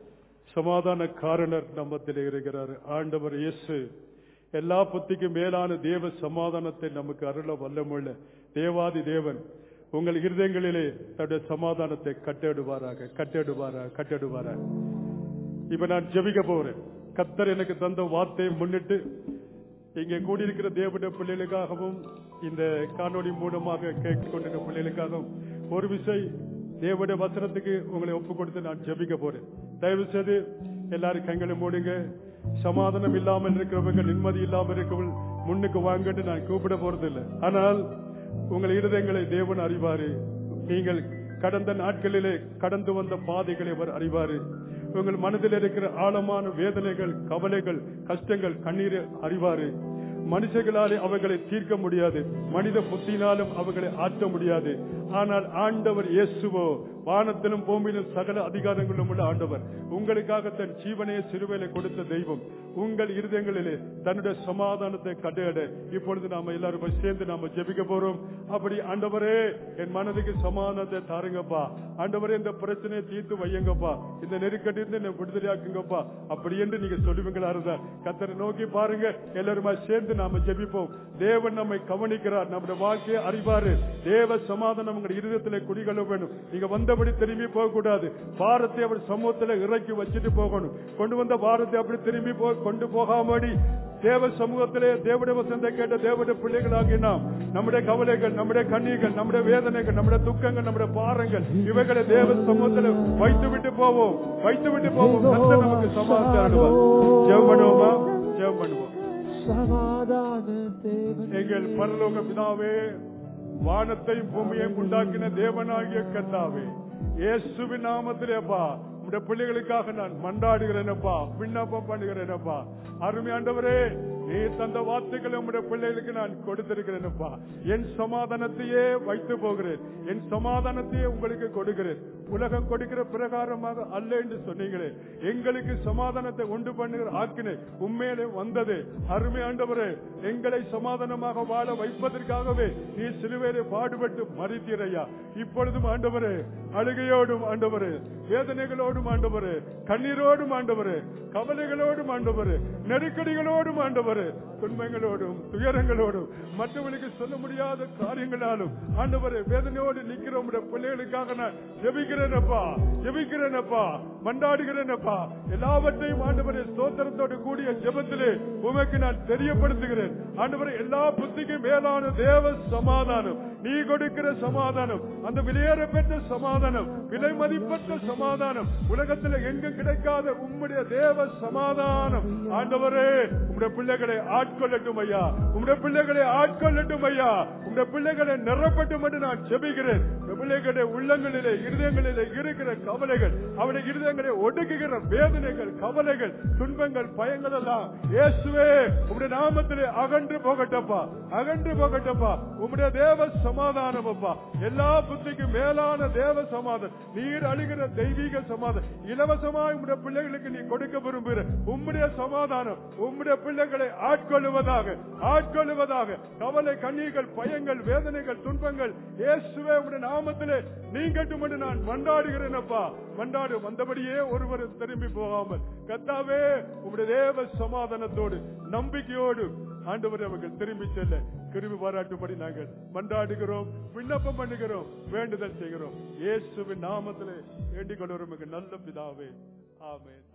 சமாதான காரணர் நம்மத்திலே இருக்கிறாரு ஆண்டவர் இயேசு எல்லா புத்திக்கும் மேலான தேவ சமாதானத்தை நமக்கு அருள வல்லமுள்ள தேவாதி தேவன் உங்கள் இருதயங்களிலே தன்னுடைய சமாதானத்தை கட்டிடுவாராக கட்டிடுவாரா கட்டிடுவாரா இப்ப நான் ஜெபிக்க போறேன் கத்தர் எனக்கு தந்த வார்த்தையை முன்னிட்டு இங்கே கூடியிருக்கிற தேவனுடைய பிள்ளைகளுக்காகவும் இந்த காணொளி மூலமாக கேட்டுக் கொண்டிருக்கிற பிள்ளைகளுக்காகவும் ஒரு விசை தேவனுடைய வசனத்துக்கு உங்களை ஒப்பு கொடுத்து நான் ஜெபிக்க போறேன் தயவு செய்து எல்லாரும் கண்களை மூடுங்க சமாதானம் இல்லாமல் இருக்கிறவங்க நிம்மதி இல்லாமல் இருக்கவங்க முன்னுக்கு வாங்கன்னு நான் கூப்பிட போறது இல்லை ஆனால் உங்கள் இருதயங்களை தேவன் அறிவாரு நீங்கள் கடந்த நாட்களிலே கடந்து வந்த பாதைகளை அவர் அறிவாரு உங்கள் மனதில் இருக்கிற ஆழமான வேதனைகள் கவலைகள் கஷ்டங்கள் கண்ணீரை அறிவாரு மனுஷர்களாலே அவைகளை தீர்க்க முடியாது மனித புத்தினாலும் அவைகளை ஆற்ற முடியாது ஆனால் ஆண்டவர் இயேசுவோ வானத்திலும் பூமியிலும் சகல அதிகாரங்களும் உள்ள ஆண்டவர் உங்களுக்காக தன் ஜீவனையை சிறுவையில கொடுத்த தெய்வம் உங்கள் இருதயங்களிலே தன்னுடைய சமாதானத்தை கடையட இப்பொழுது நாம எல்லாரும் போய் சேர்ந்து நாம ஜெபிக்க போறோம் அப்படி ஆண்டவரே என் மனதுக்கு சமாதானத்தை தாருங்கப்பா ஆண்டவரே இந்த பிரச்சனையை தீர்த்து வையுங்கப்பா இந்த நெருக்கடிந்து என்னை விடுதலையாக்குங்கப்பா அப்படி என்று நீங்க சொல்லுவீங்களா இருந்தா கத்தரை நோக்கி பாருங்க எல்லாருமா சேர்ந்து நாம ஜெபிப்போம் தேவன் நம்மை கவனிக்கிறார் நம்முடைய வாழ்க்கையை அறிவாரு தேவ சமாதானம் உங்கள் இருதயத்திலே குடிகொள்ள வேணும் நீங்க வந்தபடி திரும்பி போக கூடாது பாரத்தை அவர் சமூகத்துல இறக்கி வச்சுட்டு போகணும் கொண்டு வந்த பாரத்தை அப்படி திரும்பி போ கொண்டு போகாமடி தேவ சமூகத்திலே தேவடைய வசந்த கேட்ட தேவடைய பிள்ளைகளாகி நாம் நம்முடைய கவலைகள் நம்முடைய கண்ணீர்கள் நம்முடைய வேதனைகள் நம்முடைய துக்கங்கள் நம்முடைய பாரங்கள் இவைகளை தேவ சமூகத்தில் வைத்து விட்டு போவோம் வைத்து விட்டு போவோம் கர்த்தர் நமக்கு சமாதானம் ஜெபம் பண்ணுவோமா ஜெபம் பண்ணுவோம் சமாதான தேவன் எங்கள் பரலோக பிதாவே வானத்தையும் பூமியையும் உண்டாக்கின தேவனாகிய கர்த்தாவே இயேசுவின் நாமத்திலேப்பா உடைய பிள்ளைகளுக்காக நான் மண்டாடுகிறேனப்பா விண்ணப்பம் பண்ணுகிறேனப்பா அருமையாண்டவரே நீ தந்த வார்த்தைகளை உடைய பிள்ளைகளுக்கு நான் கொடுத்திருக்கிறேனப்பா என் சமாதானத்தையே வைத்து போகிறேன் என் சமாதானத்தையே உங்களுக்கு கொடுக்கிறேன் உலகம் கொடுக்கிற பிரகாரமாக அல்ல என்று சொன்னீங்களே எங்களுக்கு சமாதானத்தை உண்டு பண்ணுகிற ஆக்கினே உண்மையிலே வந்தது அருமை ஆண்டவரே எங்களை சமாதானமாக வாழ வைப்பதற்காகவே நீ சிலுவையிலே பாடுபட்டு மறித்தீரையா இப்பொழுதும் ஆண்டவரே அழுகையோடும் ஆண்டவரே வேதனைகளோடும் ஆண்டவரே கண்ணீரோடும் ஆண்டவரே கவலைகளோடும் ஆண்டவரே நெருக்கடிகளோடும் ஆண்டவரே துன்பங்களோடும் துயரங்களோடும் மற்றவர்களுக்கு சொல்ல முடியாத காரியங்களாலும் ஆண்டவரே வேதனையோடு நிக்கிற உடைய பிள்ளைகளுக்காக நான் ஜெபிக்கிறேனப்பா ஜெபிக்கிறேனப்பா மண்டாடுகிறேனப்பா எல்லாவற்றையும் ஆண்டவரே ஸ்தோத்திரத்தோடு கூடிய ஜெபத்திலே உமக்கு நான் தெரியப்படுத்துகிறேன் ஆண்டவரே எல்லா புத்திக்கும் மேலான தேவ சமாதானம் நீ கொடுக்கிற சமாதானம் அந்த விலையேற பெற்ற சமாதானம் விலை மதிப்பற்ற சமாதானம் உலகத்தில் எங்கும் கிடைக்காத உம்முடைய தேவ சமாதானம் ஆண்டவரே உம்முடைய பிள்ளைகளை ஆட்கொள்ளட்டும் ஐயா உம்முடைய பிள்ளைகளை ஆட்கொள்ளட்டும் ஐயா உம்முடைய பிள்ளைகளை நிறப்பட்டும் என்று நான் செபிக்கிறேன் உம்முடைய பிள்ளைகளுடைய உள்ளங்களிலே இருதயங்களிலே இருக்கிற கவலைகள் அவருடைய இருதயங்களை ஒடுக்குகிற வேதனைகள் கவலைகள் துன்பங்கள் பயங்கள் எல்லாம் இயேசுவே உம்முடைய நாமத்திலே அகன்று போகட்டப்பா அகன்று போகட்டப்பா உம்முடைய தேவ சமாதானம் அப்பா எல்லா புத்திக்கும் மேலான தேவ சமாதானம் நீர் அழுகிற தெய்வீக சமாதானம் இலவசமாய் உம்முடைய பிள்ளைகளுக்கு நீ கொடுக்க விரும்புகிற உம்முடைய சமாதானம் உம்முடைய பிள்ளைகளை ஆட்கொள்ளுவதாக ஆட்கொள்ளுவதாக கவலை கண்ணீர்கள் பயங்கள் வேதனைகள் துன்பங்கள் இயேசுவே உம்முடைய நாமத்திலே நீங்கட்டும் என்று நான் மண்டாடுகிறேன் அப்பா மண்டாடு வந்தபடியே ஒருவர் திரும்பி போகாமல் கத்தாவே உம்முடைய தேவ சமாதானத்தோடு நம்பிக்கையோடு ஆண்டவரை அவர்கள் திரும்பி செல்ல கிருபி பாராட்டும்படி நாங்கள் மன்றாடுகிறோம் விண்ணப்பம் பண்ணுகிறோம் வேண்டுதல் செய்கிறோம் இயேசுவின் நாமத்திலே வேண்டிக் கொள்கிறோம் நல்ல பிதாவே ஆமென்